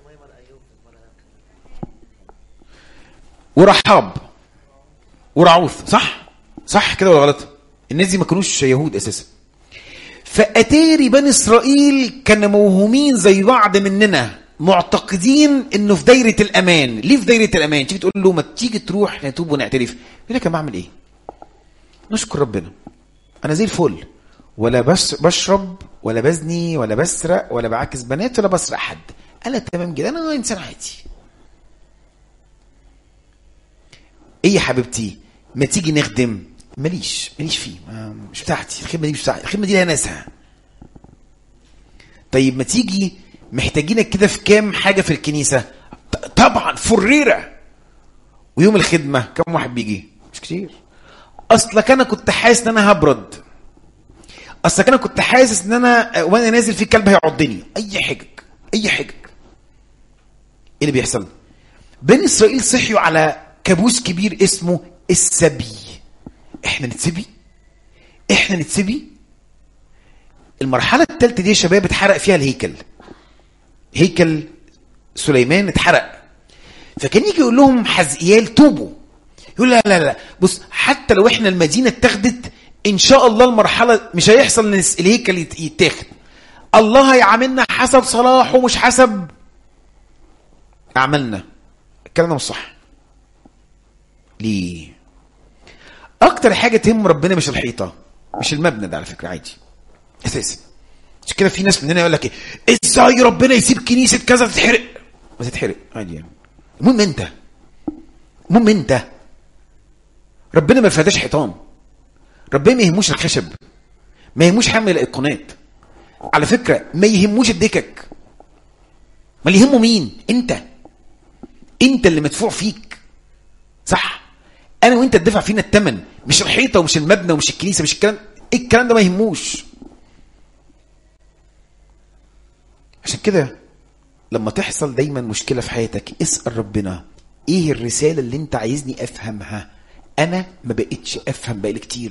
ورحاب ورعوث صح صح كده ولا غلط الناس دي ما كانوش يهود اساسا فاتاري بني اسرائيل كانوا موهومين زي بعض مننا معتقدين انه في دايره الامان ليه في دايره الامان تيجي تقول له ما تيجي تروح نتوب ونعترف يقول لك انا بعمل ايه نشكر ربنا انا زي الفل ولا بس بشرب ولا بزني ولا بسرق ولا بعاكس بنات ولا بسرق حد انا تمام كده انا انسان عادي ايه يا حبيبتي ما تيجي نخدم ماليش ماليش فيه ما مش بتاعتي الخدمه دي مش بتاعتي الخدمه دي لها ناسها طيب ما تيجي محتاجينك كده في كام حاجه في الكنيسه ط- طبعا فريره ويوم الخدمه كم واحد بيجي مش كتير اصلك انا كنت حاسس ان انا هبرد اصلك انا كنت حاسس ان انا وانا نازل في كلب هيعضني اي حجج اي حجج ايه اللي بيحصل بني اسرائيل صحيوا على كابوس كبير اسمه السبي احنا نتسبي احنا نتسبي المرحله الثالثه دي يا شباب اتحرق فيها الهيكل هيكل سليمان اتحرق فكان يجي يقول لهم حزقيال توبوا يقول لا لا لا بص حتى لو احنا المدينه اتاخدت ان شاء الله المرحله مش هيحصل ان الهيكل يت- يتاخد الله هيعاملنا حسب صلاحه مش حسب اعمالنا الكلام ده مش صح ليه اكتر حاجه تهم ربنا مش الحيطه مش المبنى ده على فكره عادي اساسا مش كده في ناس مننا يقول لك ايه ازاي ربنا يسيب كنيسه كذا تتحرق ما تتحرق عادي يعني المهم انت المهم انت ربنا ما فاداش حيطان ربنا ما يهموش الخشب ما يهموش حمل الايقونات على فكره ما يهموش الدكك ما اللي يهمه مين انت انت اللي مدفوع فيك صح انا وانت تدفع فينا الثمن مش الحيطه ومش المبنى ومش الكنيسه مش الكلام إيه الكلام ده ما يهموش عشان كده لما تحصل دايما مشكله في حياتك اسال ربنا ايه الرساله اللي انت عايزني افهمها انا ما بقتش افهم بقالي كتير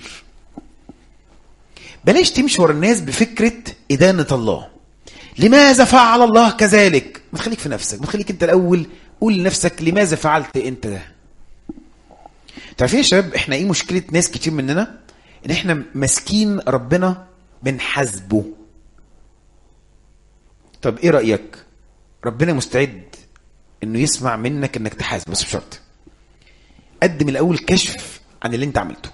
بلاش تمشي ورا الناس بفكره ادانه الله لماذا فعل الله كذلك ما تخليك في نفسك ما تخليك انت الاول قول لنفسك لماذا فعلت انت ده تعرفين يا شباب احنا ايه مشكله ناس كتير مننا ان احنا ماسكين ربنا بنحاسبه طب ايه رايك ربنا مستعد انه يسمع منك انك تحاسب بس بشرط قدم الاول كشف عن اللي انت عملته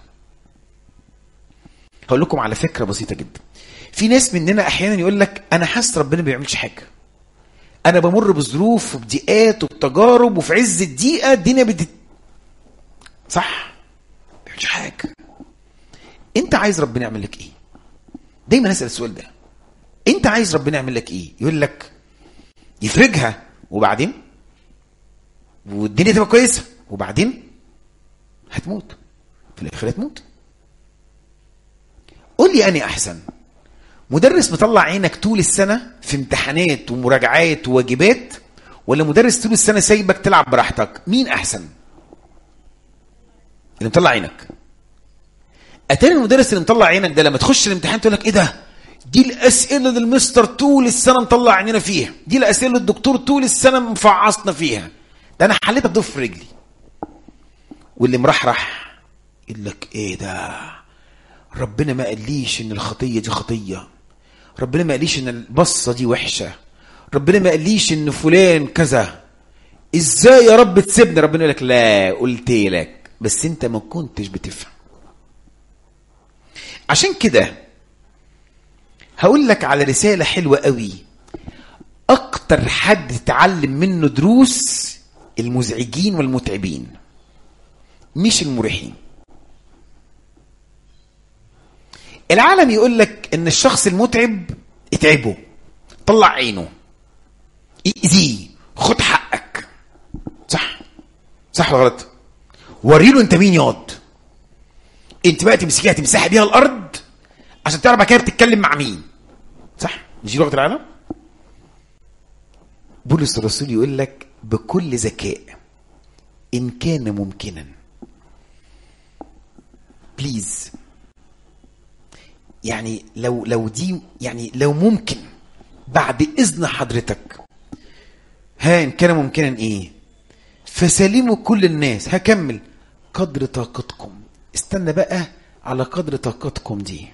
هقول لكم على فكره بسيطه جدا في ناس مننا احيانا يقول لك انا حاسس ربنا ما بيعملش حاجه انا بمر بظروف وبضيقات وبتجارب وفي عز الضيقه الدنيا بت صح ما بيعملش حاجه انت عايز ربنا يعمل لك ايه دايما اسال السؤال ده انت عايز ربنا يعمل لك ايه يقول لك يفرجها وبعدين والدنيا تبقى كويسه وبعدين هتموت في الاخر هتموت قول لي اني احسن مدرس مطلع عينك طول السنه في امتحانات ومراجعات وواجبات ولا مدرس طول السنه سايبك تلعب براحتك مين احسن اللي مطلع عينك اتاري المدرس اللي مطلع عينك ده لما تخش الامتحان تقول لك ايه ده دي الاسئله اللي المستر طول السنه مطلع عينينا فيها دي الاسئله اللي الدكتور طول السنه مفعصنا فيها ده انا حليتها بضف رجلي واللي مرحرح يقول لك ايه ده ربنا ما قاليش ان الخطيه دي خطيه ربنا ما قاليش ان البصه دي وحشه ربنا ما قاليش ان فلان كذا ازاي يا رب تسيبني ربنا يقول لك لا قلت لك بس انت ما كنتش بتفهم عشان كده هقول لك على رساله حلوه قوي اكتر حد تتعلم منه دروس المزعجين والمتعبين مش المريحين العالم يقول لك ان الشخص المتعب اتعبه طلع عينه اذيه خد حقك صح صح ولا غلط وريله انت مين ياض انت بقى تمسكيها تمسحي بيها الارض عشان تعرف بعد كده بتتكلم مع مين صح مش دي لغه العالم بولس الرسول يقول لك بكل ذكاء ان كان ممكنا بليز يعني لو لو دي يعني لو ممكن بعد اذن حضرتك ها ان كان ممكنا ايه فسلموا كل الناس هكمل قدر طاقتكم استنى بقى على قدر طاقتكم دي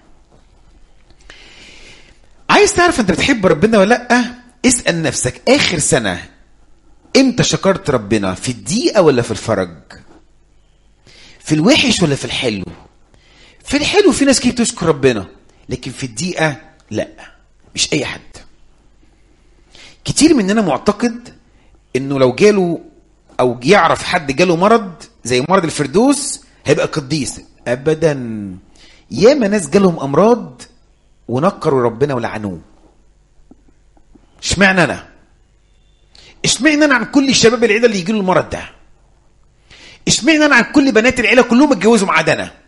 عايز تعرف انت بتحب ربنا ولا لا اسال نفسك اخر سنه امتى شكرت ربنا في الدقيقه ولا في الفرج في الوحش ولا في الحلو في الحلو في ناس كتير بتشكر ربنا لكن في الدقيقه لا مش اي حد كتير مننا معتقد انه لو جاله او يعرف حد جاله مرض زي مرض الفردوس هيبقى قديس ابدا ياما ناس جالهم امراض ونكروا ربنا ولعنوه اشمعنى انا اشمعنى انا عن كل الشباب العيله اللي يجي له المرض ده اشمعنى انا عن كل بنات العيله كلهم اتجوزوا ما عدا انا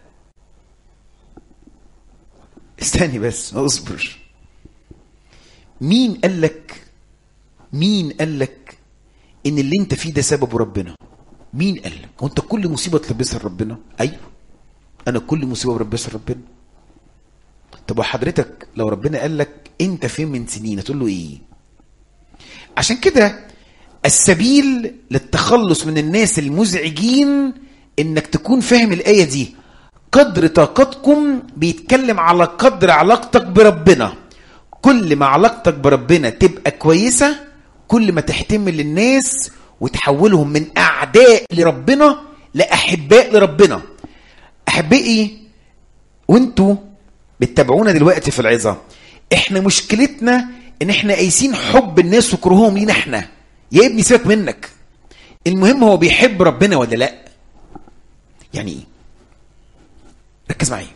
استني بس اصبر مين قال لك مين قال لك ان اللي انت فيه ده سببه ربنا مين قال لك هو انت كل مصيبه تلبسها لربنا ايوه انا كل مصيبه بلبسها لربنا طب وحضرتك لو ربنا قال لك انت فين من سنين هتقول له ايه عشان كده السبيل للتخلص من الناس المزعجين انك تكون فاهم الايه دي قدر طاقتكم بيتكلم على قدر علاقتك بربنا كل ما علاقتك بربنا تبقى كويسه كل ما تحتمل الناس وتحولهم من اعداء لربنا لاحباء لربنا احبائي وانتوا بتتابعونا دلوقتي في العظه احنا مشكلتنا ان احنا قايسين حب الناس وكرههم لينا احنا يا ابني سيبك منك المهم هو بيحب ربنا ولا لا يعني ايه ركز معايا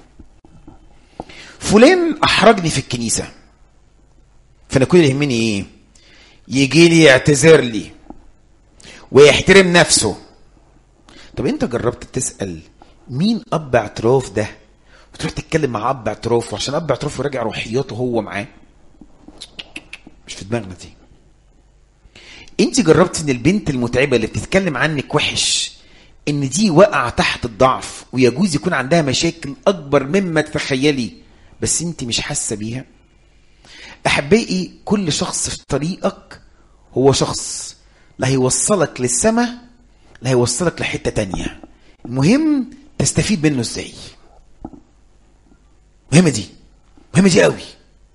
فلان احرجني في الكنيسه فانا كل اللي يهمني ايه يجي لي يعتذر لي ويحترم نفسه طب انت جربت تسال مين اب اعتراف ده وتروح تتكلم مع اب اعترافه عشان اب اعترافه راجع روحياته هو معاه مش في دماغنا دي انت جربت ان البنت المتعبه اللي بتتكلم عنك وحش ان دي واقعه تحت الضعف ويجوز يكون عندها مشاكل اكبر مما تتخيلي بس انت مش حاسه بيها احبائي كل شخص في طريقك هو شخص لا هيوصلك للسماء لا هيوصلك لحته تانية المهم تستفيد منه ازاي مهمه دي مهمه دي قوي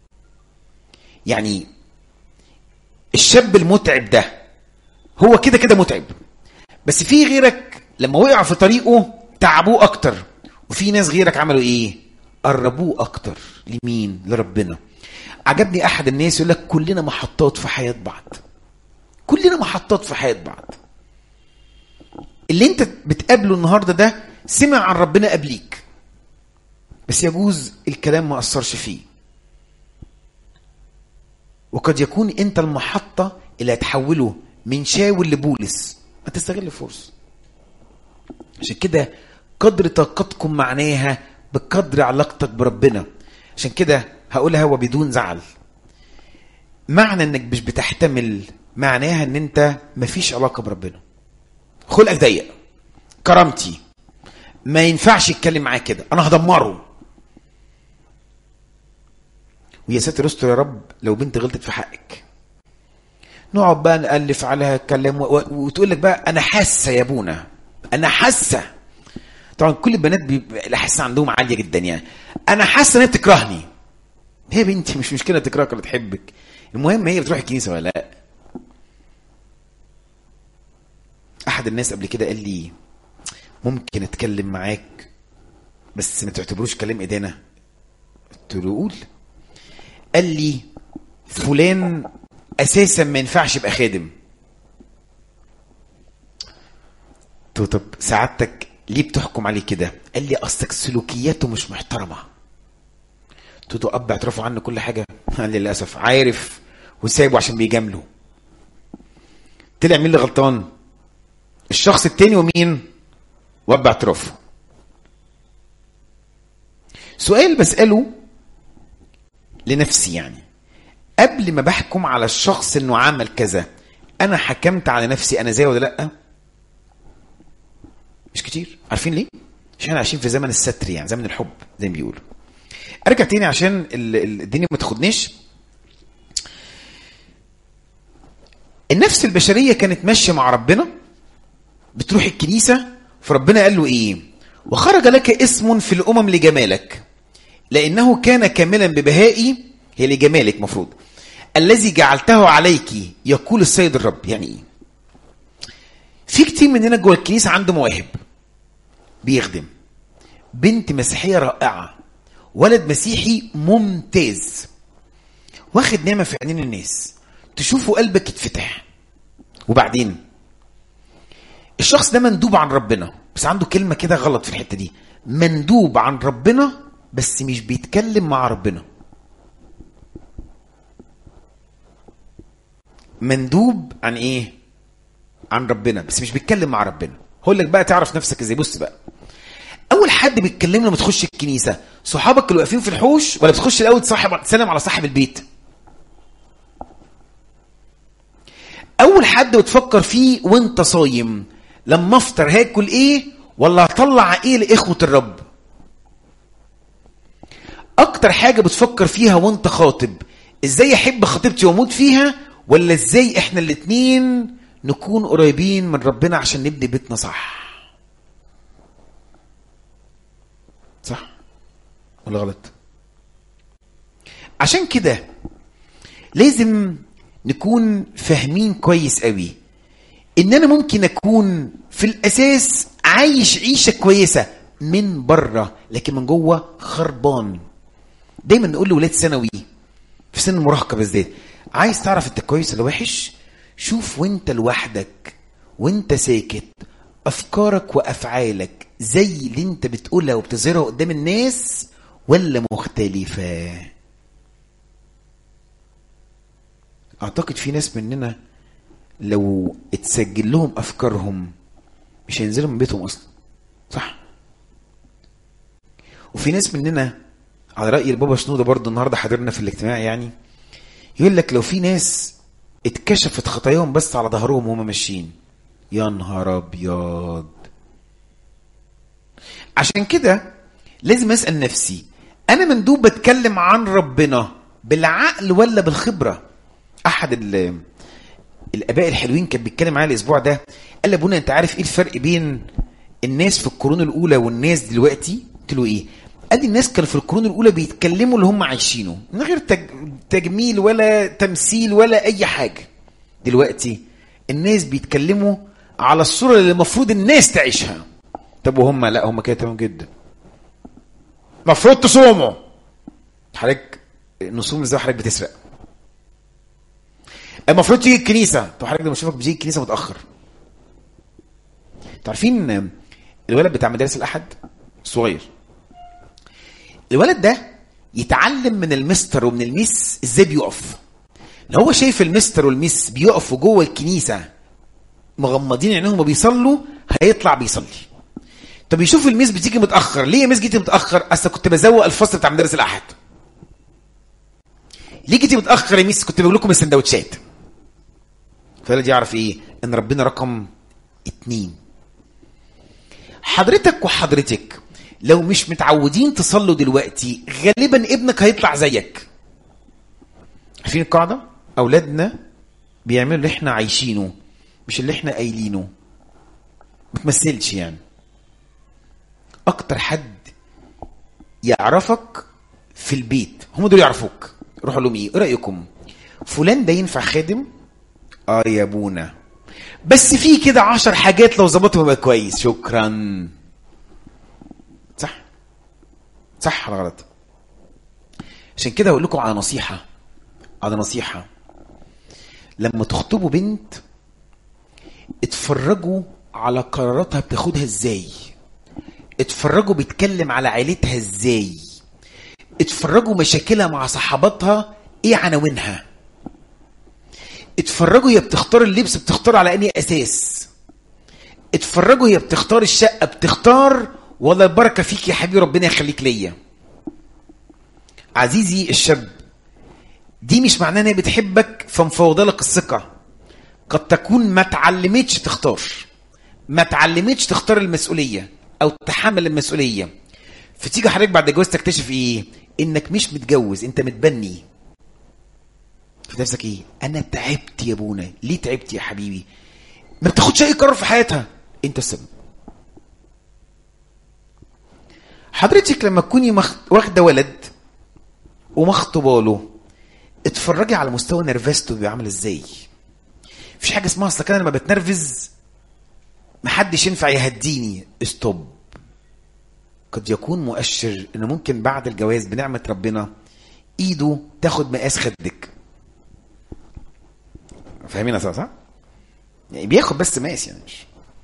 يعني الشاب المتعب ده هو كده كده متعب بس في غيرك لما وقع في طريقه تعبوه اكتر وفي ناس غيرك عملوا ايه قربوه اكتر لمين لربنا عجبني احد الناس يقول لك كلنا محطات في حياه بعض كلنا محطات في حياه بعض اللي انت بتقابله النهارده ده سمع عن ربنا قبليك بس يجوز الكلام ما اثرش فيه وقد يكون انت المحطه اللي هتحوله من شاول لبولس ما تستغل الفرصه عشان كده قدر طاقتكم معناها بقدر علاقتك بربنا عشان كده هقولها وبدون زعل معنى انك مش بتحتمل معناها ان انت مفيش علاقه بربنا خلقك ضيق كرامتي ما ينفعش يتكلم معاك كده انا هدمره ويا ساتر استر يا رب لو بنت غلطت في حقك نقعد بقى نألف عليها كلام و... و... وتقول لك بقى انا حاسه يا ابونا انا حاسه طبعا كل البنات بيبقى الاحاسيس عندهم عاليه جدا يعني انا حاسه ان هي بتكرهني هي بنتي مش مشكله تكرهك ولا تحبك المهم هي بتروح الكنيسه ولا لا احد الناس قبل كده قال لي ممكن اتكلم معاك بس ما تعتبروش كلام ايدينا قلت له قول قال لي فلان اساسا ما ينفعش يبقى خادم قلت له طب سعادتك ليه بتحكم عليه كده قال لي اصلك سلوكياته مش محترمه قلت له اب اعترفوا عنه كل حاجه قال لي للاسف عارف وسايبه عشان بيجامله طلع مين اللي غلطان الشخص التاني ومين واب اعترافه سؤال بساله لنفسي يعني قبل ما بحكم على الشخص انه عمل كذا انا حكمت على نفسي انا زي ولا لا مش كتير عارفين ليه عشان احنا عايشين في زمن الستر يعني زمن الحب زي ما بيقولوا ارجع تاني عشان ال- ال- الدنيا ما تاخدنيش النفس البشريه كانت ماشيه مع ربنا بتروح الكنيسه فربنا قال له ايه وخرج لك اسم في الامم لجمالك لانه كان كاملا ببهائي هي لجمالك مفروض الذي جعلته عليك يقول السيد الرب يعني ايه في كتير مننا جوه الكنيسه عنده مواهب بيخدم بنت مسيحيه رائعه ولد مسيحي ممتاز واخد نعمه في عينين الناس تشوفه قلبك يتفتح وبعدين الشخص ده مندوب عن ربنا بس عنده كلمه كده غلط في الحته دي مندوب عن ربنا بس مش بيتكلم مع ربنا مندوب عن ايه عن ربنا بس مش بيتكلم مع ربنا هقول لك بقى تعرف نفسك ازاي بص بقى اول حد بيتكلم لما تخش الكنيسه صحابك اللي واقفين في الحوش ولا بتخش الاول تصاحب تسلم على صاحب البيت اول حد بتفكر فيه وانت صايم لما افطر هاكل ايه ولا هطلع ايه لاخوه الرب اكتر حاجه بتفكر فيها وانت خاطب ازاي احب خطيبتي واموت فيها ولا ازاي احنا الاتنين نكون قريبين من ربنا عشان نبني بيتنا صح صح ولا غلط عشان كده لازم نكون فاهمين كويس قوي ان انا ممكن اكون في الاساس عايش عيشه كويسه من بره لكن من جوه خربان دايما نقول لاولاد ثانوي في سن المراهقه بالذات عايز تعرف انت كويس ولا وحش شوف وانت لوحدك وانت ساكت افكارك وافعالك زي اللي انت بتقولها وبتظهرها قدام الناس ولا مختلفه اعتقد في ناس مننا لو اتسجل لهم افكارهم مش هينزلوا من بيتهم اصلا صح وفي ناس مننا على راي البابا شنوده برضه النهارده حضرنا في الاجتماع يعني يقول لك لو في ناس اتكشفت خطاياهم بس على ظهرهم وهم ماشيين يا نهار ابيض عشان كده لازم اسال نفسي انا مندوب بتكلم عن ربنا بالعقل ولا بالخبره احد ال- الاباء الحلوين كان بيتكلم معايا الاسبوع ده قال لي ابونا انت عارف ايه الفرق بين الناس في القرون الاولى والناس دلوقتي قلت له ايه ادي الناس كانوا في القرون الاولى بيتكلموا اللي هم عايشينه من غير تج... تجميل ولا تمثيل ولا اي حاجه دلوقتي الناس بيتكلموا على الصوره اللي المفروض الناس تعيشها طب وهم لا هم كده تمام جدا المفروض تصوموا حضرتك نصوم ازاي حضرتك بتسرق المفروض تيجي الكنيسه طب حضرتك لما اشوفك بتيجي الكنيسه متاخر انتوا عارفين الولد بتاع مدارس الاحد صغير الولد ده يتعلم من المستر ومن الميس ازاي بيقف لو هو شايف المستر والميس بيقفوا جوه الكنيسه مغمضين عينيهم وبيصلوا هيطلع بيصلي طب يشوف الميس بتيجي متاخر ليه يا ميس جيتي متاخر اصل كنت بزوق الفصل بتاع مدرس الاحد ليه جيتي متاخر يا ميس كنت بجيب لكم السندوتشات فالولد يعرف ايه ان ربنا رقم اتنين حضرتك وحضرتك لو مش متعودين تصلوا دلوقتي غالبا ابنك هيطلع زيك عارفين القاعده اولادنا بيعملوا اللي احنا عايشينه مش اللي احنا قايلينه ما تمثلش يعني اكتر حد يعرفك في البيت هم دول يعرفوك روحوا لهم ايه ايه رايكم فلان ده ينفع خادم اه يا ابونا بس في كده عشر حاجات لو ظبطهم يبقى كويس شكرا صح صح ولا غلط عشان كده هقول لكم على نصيحه على نصيحه لما تخطبوا بنت اتفرجوا على قراراتها بتاخدها ازاي اتفرجوا بيتكلم على عيلتها ازاي اتفرجوا مشاكلها مع صحباتها ايه عناوينها اتفرجوا هي بتختار اللبس بتختار على انهي اساس اتفرجوا هي بتختار الشقه بتختار ولا البركه فيك يا حبيبي ربنا يخليك ليا عزيزي الشاب دي مش معناه ان هي بتحبك فمفوضه لك الثقه قد تكون ما اتعلمتش تختار ما اتعلمتش تختار المسؤوليه او تحمل المسؤوليه فتيجي حضرتك بعد الجواز تكتشف ايه انك مش متجوز انت متبني في نفسك ايه انا تعبت يا ابونا ليه تعبت يا حبيبي ما بتاخدش اي قرار في حياتها انت السبب حضرتك لما تكوني مخ... واخده ولد ومخطوبه له اتفرجي على مستوى نرفزته بيبقى عامل ازاي مفيش حاجه اسمها اصل كده لما بتنرفز محدش ينفع يهديني استوب قد يكون مؤشر ان ممكن بعد الجواز بنعمه ربنا ايده تاخد مقاس خدك فاهمين صح صح يعني بياخد بس مقاس يعني مش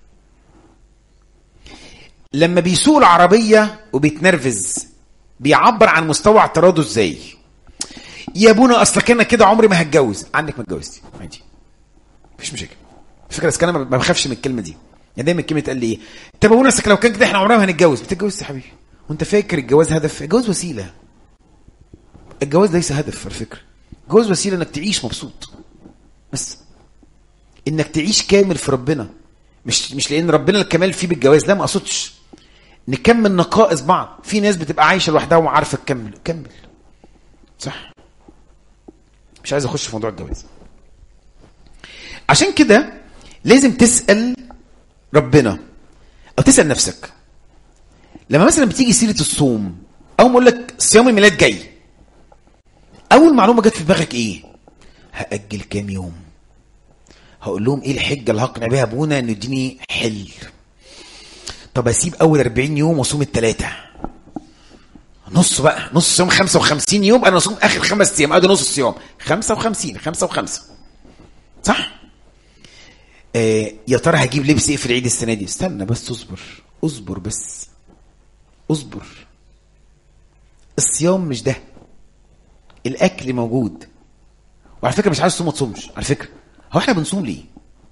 لما بيسوق العربيه وبيتنرفز بيعبر عن مستوى اعتراضه ازاي يا ابونا اصلك انا كده عمري ما هتجوز عندك ما اتجوزتي عادي مفيش مشاكل فكره بس انا ما بخافش من الكلمه دي يعني دايما الكلمه تقال لي ايه طب ابونا اصلك لو كان كده احنا عمرنا ما هنتجوز بتتجوز يا حبيبي وانت فاكر الجواز هدف الجواز وسيله الجواز ليس هدف على فكره الجواز وسيله انك تعيش مبسوط بس انك تعيش كامل في ربنا مش مش لان ربنا الكمال فيه بالجواز لا ما اقصدش نكمل نقائص بعض في ناس بتبقى عايشه لوحدها وعارفه تكمل كمل صح مش عايز اخش في موضوع الجواز عشان كده لازم تسال ربنا او تسال نفسك لما مثلا بتيجي سيره الصوم اول ما اقول لك صيام الميلاد جاي اول معلومه جت في دماغك ايه هاجل كام يوم هقول لهم ايه الحجه اللي هقنع بيها ابونا انه يديني حل طب اسيب اول 40 يوم واصوم الثلاثه نص بقى نص صيام 55 يوم انا اصوم اخر خمس ايام ادي نص الصيام 55 5 و5 صح آه يا ترى هجيب لبس ايه في العيد السنه دي استنى بس اصبر اصبر بس اصبر الصيام مش ده الاكل موجود وعلى فكره مش عايز تصوم ما تصومش على فكره هو احنا بنصوم ليه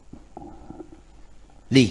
ليه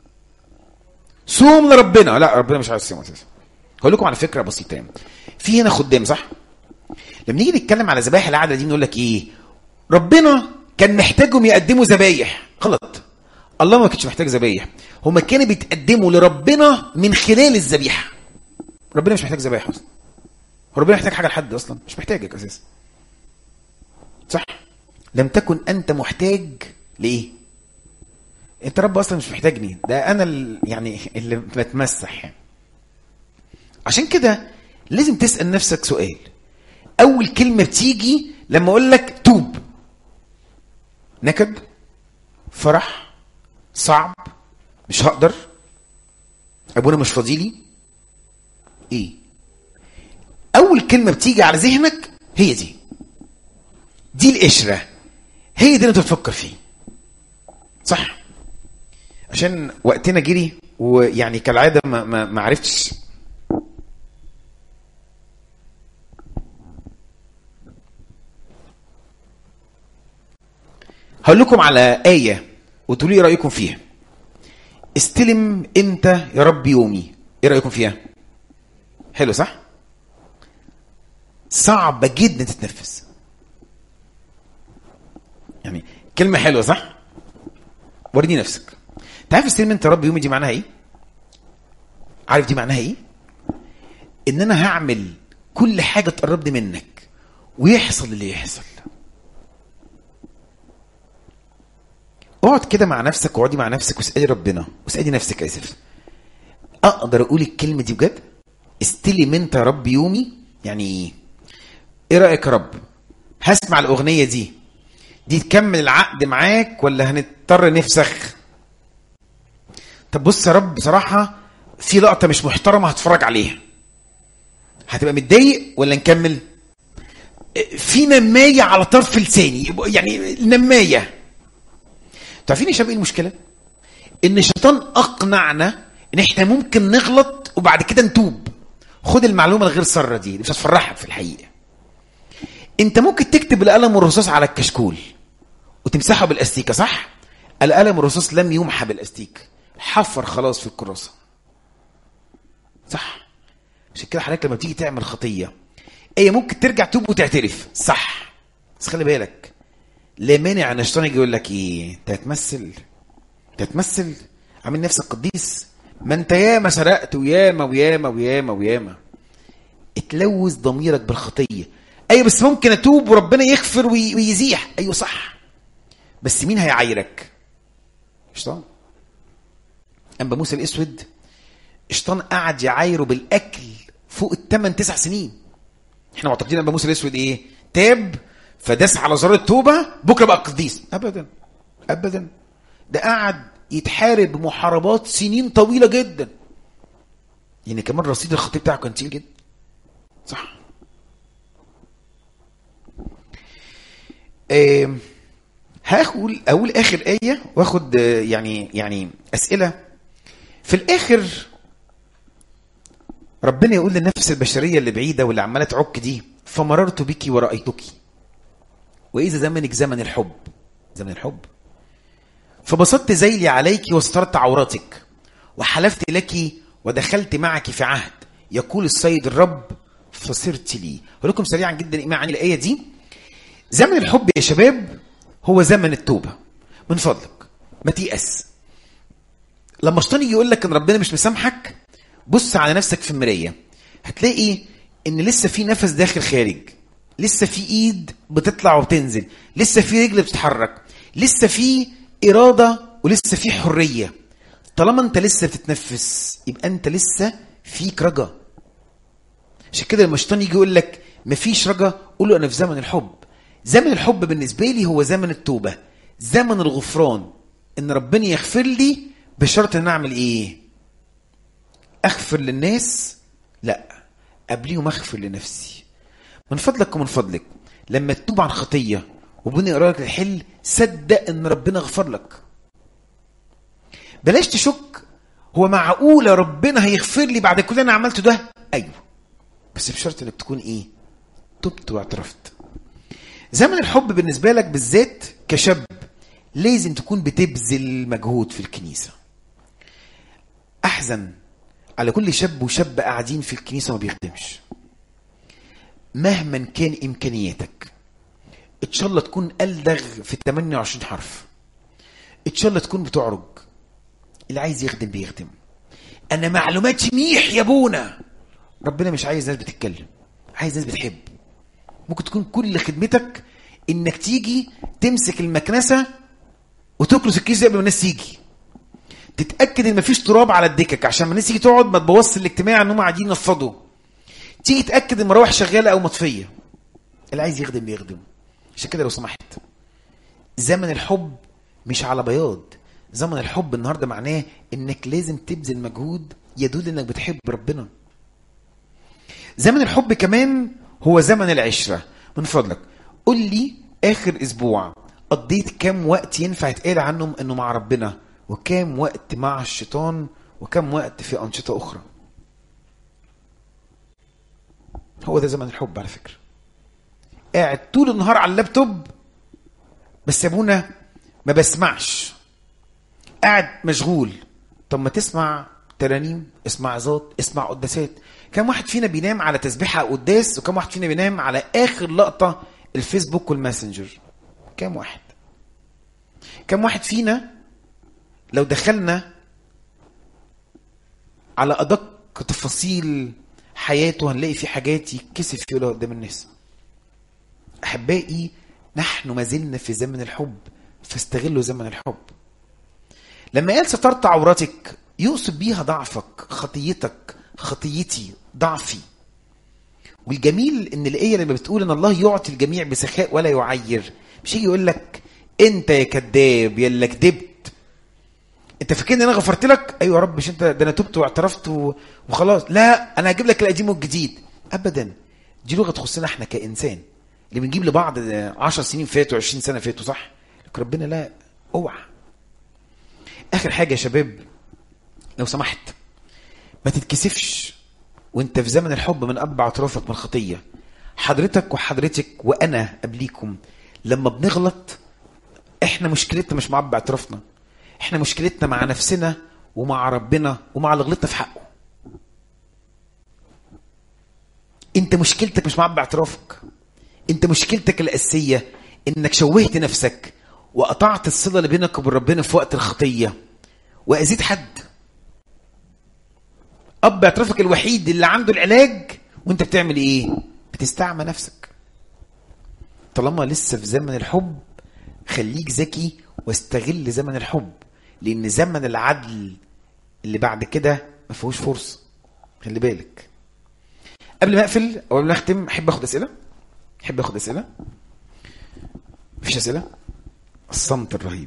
صوم لربنا لا ربنا مش عايز صيام اساسا هقول لكم على فكره بسيطه يعني في هنا خدام صح لما نيجي نتكلم على ذبائح العاده دي نقول لك ايه ربنا كان محتاجهم يقدموا ذبايح غلط الله ما كانش محتاج ذبايح هما كانوا بيتقدموا لربنا من خلال الذبيحه ربنا مش محتاج ذبايح اصلا ربنا محتاج حاجه لحد اصلا مش محتاجك اساسا صح لم تكن انت محتاج لايه انت رب اصلا مش محتاجني ده انا ال... يعني اللي بتمسح يعني. عشان كده لازم تسال نفسك سؤال اول كلمه بتيجي لما اقول لك توب نكد فرح صعب مش هقدر ابونا مش فاضيلي ايه اول كلمه بتيجي على ذهنك هي دي دي القشره هي دي اللي انت بتفكر فيه صح عشان وقتنا جري ويعني كالعاده ما ما, ما عرفتش هقول لكم على آية وتقولوا لي رأيكم فيها استلم امتى يا رب يومي ايه رأيكم فيها حلو صح صعبة جدا تتنفس يعني كلمة حلوة صح وريني نفسك تعرف استلم انت يا رب يومي دي معناها ايه عارف دي معناها ايه ان انا هعمل كل حاجة تقربني منك ويحصل اللي يحصل اقعد كده مع نفسك واقعدي مع نفسك واسالي ربنا واسالي نفسك اسف اقدر اقول الكلمه دي بجد استلم انت يا رب يومي يعني ايه ايه رايك يا رب هسمع الاغنيه دي دي تكمل العقد معاك ولا هنضطر نفسخ طب بص يا رب بصراحه في لقطه مش محترمه هتفرج عليها هتبقى متضايق ولا نكمل في نمايه على طرف لساني يعني نمايه عارفين يا شباب ايه المشكله؟ ان الشيطان اقنعنا ان احنا ممكن نغلط وبعد كده نتوب. خد المعلومه الغير ساره دي مش هتفرحك في الحقيقه. انت ممكن تكتب القلم والرصاص على الكشكول وتمسحه بالاستيكه صح؟ القلم والرصاص لم يمحى بالاستيك حفر خلاص في الكراسه. صح؟ عشان كده حضرتك لما بتيجي تعمل خطيه هي ممكن ترجع توب وتعترف صح بس خلي بالك لا مانع ان الشيطان يجي يقول لك ايه انت هتمثل انت هتمثل عامل نفسك قديس ما انت ياما سرقت وياما وياما وياما وياما اتلوث ضميرك بالخطيه ايوه بس ممكن اتوب وربنا يغفر وي- ويزيح ايوه صح بس مين هيعايرك الشيطان انبا موسى الاسود الشيطان قعد يعايره بالاكل فوق الثمان تسع سنين احنا معتقدين انبا موسى الاسود ايه تاب فداس على زرار التوبه بكره بقى قديس ابدا ابدا ده قعد يتحارب بمحاربات سنين طويله جدا يعني كمان رصيد الخطيه بتاعه كان تقيل جدا صح آم، هاخد اقول اخر ايه واخد آه، يعني يعني اسئله في الاخر ربنا يقول للنفس البشريه اللي بعيده واللي عماله تعك دي فمررت بك ورأيتك وإذا زمنك زمن الحب زمن الحب فبسطت ذيلي عليك واسترت عوراتك وحلفت لك ودخلت معك في عهد يقول السيد الرب فصرت لي هقول لكم سريعا جدا ايه معنى الايه دي زمن الحب يا شباب هو زمن التوبه من فضلك ما تيأس لما الشيطان يجي يقول لك ان ربنا مش مسامحك بص على نفسك في المرايه هتلاقي ان لسه في نفس داخل خارج لسه في ايد بتطلع وبتنزل لسه في رجل بتتحرك لسه في اراده ولسه في حريه طالما انت لسه بتتنفس يبقى انت لسه فيك رجا عشان كده لما الشيطان يجي يقول لك مفيش رجا قول له انا في زمن الحب زمن الحب بالنسبه لي هو زمن التوبه زمن الغفران ان ربنا يغفر لي بشرط ان اعمل ايه اغفر للناس لا قبليهم اغفر لنفسي من فضلك ومن فضلك لما تتوب عن خطيه وبني لك الحل صدق ان ربنا غفر لك بلاش تشك هو معقولة ربنا هيغفر لي بعد كل اللي انا عملته ده ايوه بس بشرط انك تكون ايه تبت واعترفت زمن الحب بالنسبة لك بالذات كشاب لازم تكون بتبذل مجهود في الكنيسة احزن على كل شاب وشاب قاعدين في الكنيسة وما بيخدمش مهما كان امكانياتك ان شاء الله تكون الدغ في 28 حرف ان شاء الله تكون بتعرج اللي عايز يخدم بيخدم انا معلوماتي ميح يا ابونا ربنا مش عايز ناس بتتكلم عايز ناس بتحب ممكن تكون كل خدمتك انك تيجي تمسك المكنسه وتكنس الكيس ده قبل ما الناس تيجي تتاكد ان مفيش تراب على الدكك عشان ما الناس تيجي تقعد ما تبوظش الاجتماع ان هم قاعدين ينفضوا تيجي تاكد المراوح شغاله او مطفيه اللي عايز يخدم بيخدم عشان كده لو سمحت زمن الحب مش على بياض زمن الحب النهارده معناه انك لازم تبذل مجهود يدل انك بتحب ربنا زمن الحب كمان هو زمن العشره من فضلك قول لي اخر اسبوع قضيت كام وقت ينفع يتقال عنهم انه مع ربنا وكام وقت مع الشيطان وكم وقت في انشطه اخرى هو ده زمن الحب على فكره قاعد طول النهار على اللابتوب بس يا ابونا ما بسمعش قاعد مشغول طب ما تسمع ترانيم اسمع عظات اسمع قداسات كم واحد فينا بينام على تسبيحه قداس وكم واحد فينا بينام على اخر لقطه الفيسبوك والماسنجر كم واحد كم واحد فينا لو دخلنا على ادق تفاصيل حياته هنلاقي في حاجات يتكسف يقولها قدام الناس احبائي نحن ما زلنا في زمن الحب فاستغلوا زمن الحب لما قال سترت عورتك يقصد بيها ضعفك خطيتك خطيتي ضعفي والجميل ان الايه لما بتقول ان الله يعطي الجميع بسخاء ولا يعير مش يجي يقول لك انت يا كذاب يلا كدبت انت فاكرني انا غفرت لك ايوه يا رب مش انت ده انا تبت واعترفت و- وخلاص لا انا هجيب لك القديم والجديد ابدا دي لغه تخصنا احنا كانسان اللي بنجيب لبعض 10 سنين فاتوا 20 سنه فاتوا صح لكن ربنا لا اوعى اخر حاجه يا شباب لو سمحت ما تتكسفش وانت في زمن الحب من ابع اطرافك من الخطيه حضرتك وحضرتك وانا قبليكم لما بنغلط احنا مشكلتنا مش مع ابع اطرافنا احنا مشكلتنا مع نفسنا ومع ربنا ومع اللي غلطنا في حقه انت مشكلتك مش مع ابع اطرافك انت مشكلتك الاساسيه انك شوهت نفسك وقطعت الصله اللي بينك وبين ربنا في وقت الخطيه واذيت حد اب اعترافك الوحيد اللي عنده العلاج وانت بتعمل ايه بتستعمى نفسك طالما لسه في زمن الحب خليك ذكي واستغل زمن الحب لان زمن العدل اللي بعد كده ما فيهوش فرصه خلي بالك قبل ما اقفل او قبل ما اختم احب اخد اسئله احب اخد اسئله مفيش اسئله الصمت الرهيب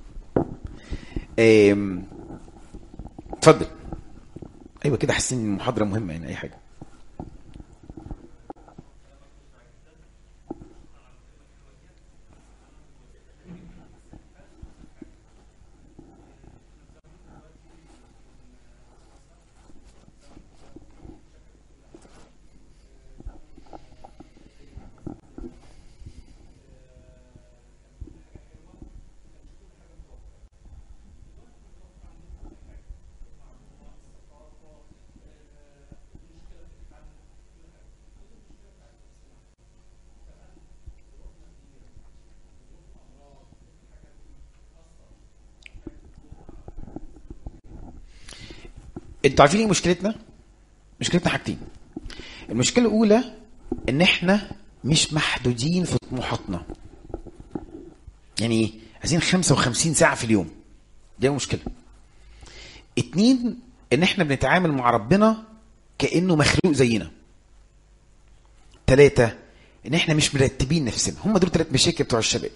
آم، اتفضل ايوه كده حاسين ان المحاضره مهمه يعني اي حاجه انتوا عارفين ايه مشكلتنا؟ مشكلتنا حاجتين. المشكله الاولى ان احنا مش محدودين في طموحاتنا. يعني عايزين 55 ساعه في اليوم. دي مشكله. اتنين ان احنا بنتعامل مع ربنا كانه مخلوق زينا. تلاتة ان احنا مش مرتبين نفسنا هم دول ثلاث مشاكل بتوع الشباب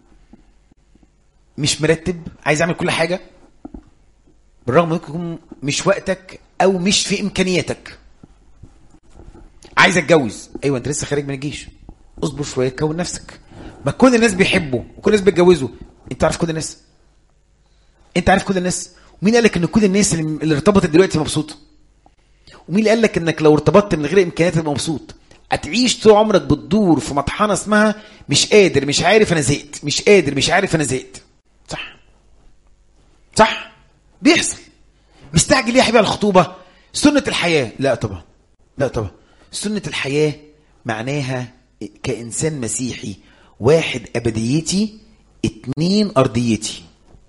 مش مرتب عايز اعمل كل حاجه بالرغم ممكن يكون مش وقتك او مش في امكانياتك عايز اتجوز ايوه انت لسه خارج من الجيش اصبر شويه كون نفسك ما كل الناس بيحبوا وكل الناس بيتجوزوا انت عارف كل الناس انت عارف كل الناس ومين قال لك ان كل الناس اللي اللي ارتبطت دلوقتي مبسوطه ومين اللي قال لك انك لو ارتبطت من غير امكانيات تبقى مبسوط هتعيش طول عمرك بتدور في مطحنه اسمها مش قادر مش عارف انا زهقت مش قادر مش عارف انا زهقت صح صح بيحصل مستعجل ليه يا حبيبي على الخطوبه سنه الحياه لا طبعا لا طبعا سنه الحياه معناها كانسان مسيحي واحد ابديتي اتنين ارضيتي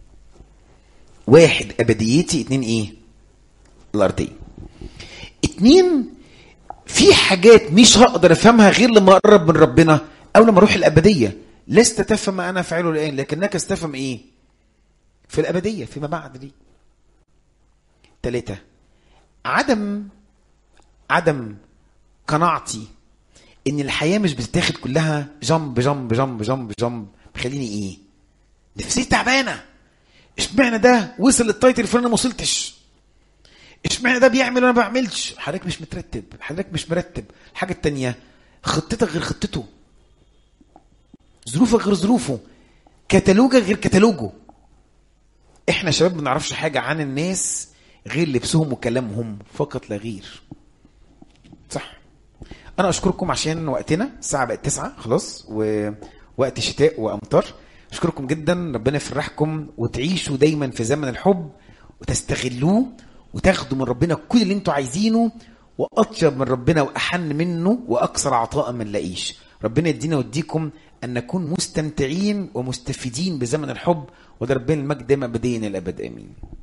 واحد ابديتي اتنين ايه الارضيه اتنين في حاجات مش هقدر افهمها غير لما اقرب من ربنا او لما اروح الابديه لست تفهم ما انا افعله الان لكنك استفهم ايه في الابديه فيما بعد دي ثلاثة عدم عدم قناعتي ان الحياه مش بتتاخد كلها جنب جنب جنب جنب جنب مخليني ايه نفسيتي تعبانه اشمعنى ده وصل للتايتل الفلاني ما وصلتش اشمعنى ده بيعمل وانا ما بعملش حضرتك مش مترتب حضرتك مش مرتب الحاجه التانية خطتك غير خطته ظروفك غير ظروفه كتالوجك غير كتالوجه احنا شباب ما نعرفش حاجه عن الناس غير لبسهم وكلامهم فقط لا غير صح انا اشكركم عشان وقتنا الساعه بقت تسعة خلاص ووقت شتاء وامطار اشكركم جدا ربنا يفرحكم وتعيشوا دايما في زمن الحب وتستغلوه وتاخدوا من ربنا كل اللي انتوا عايزينه واطيب من ربنا واحن منه واكثر عطاء من لاقيش ربنا يدينا ويديكم ان نكون مستمتعين ومستفيدين بزمن الحب وده ربنا المجد دايما بدين الابد امين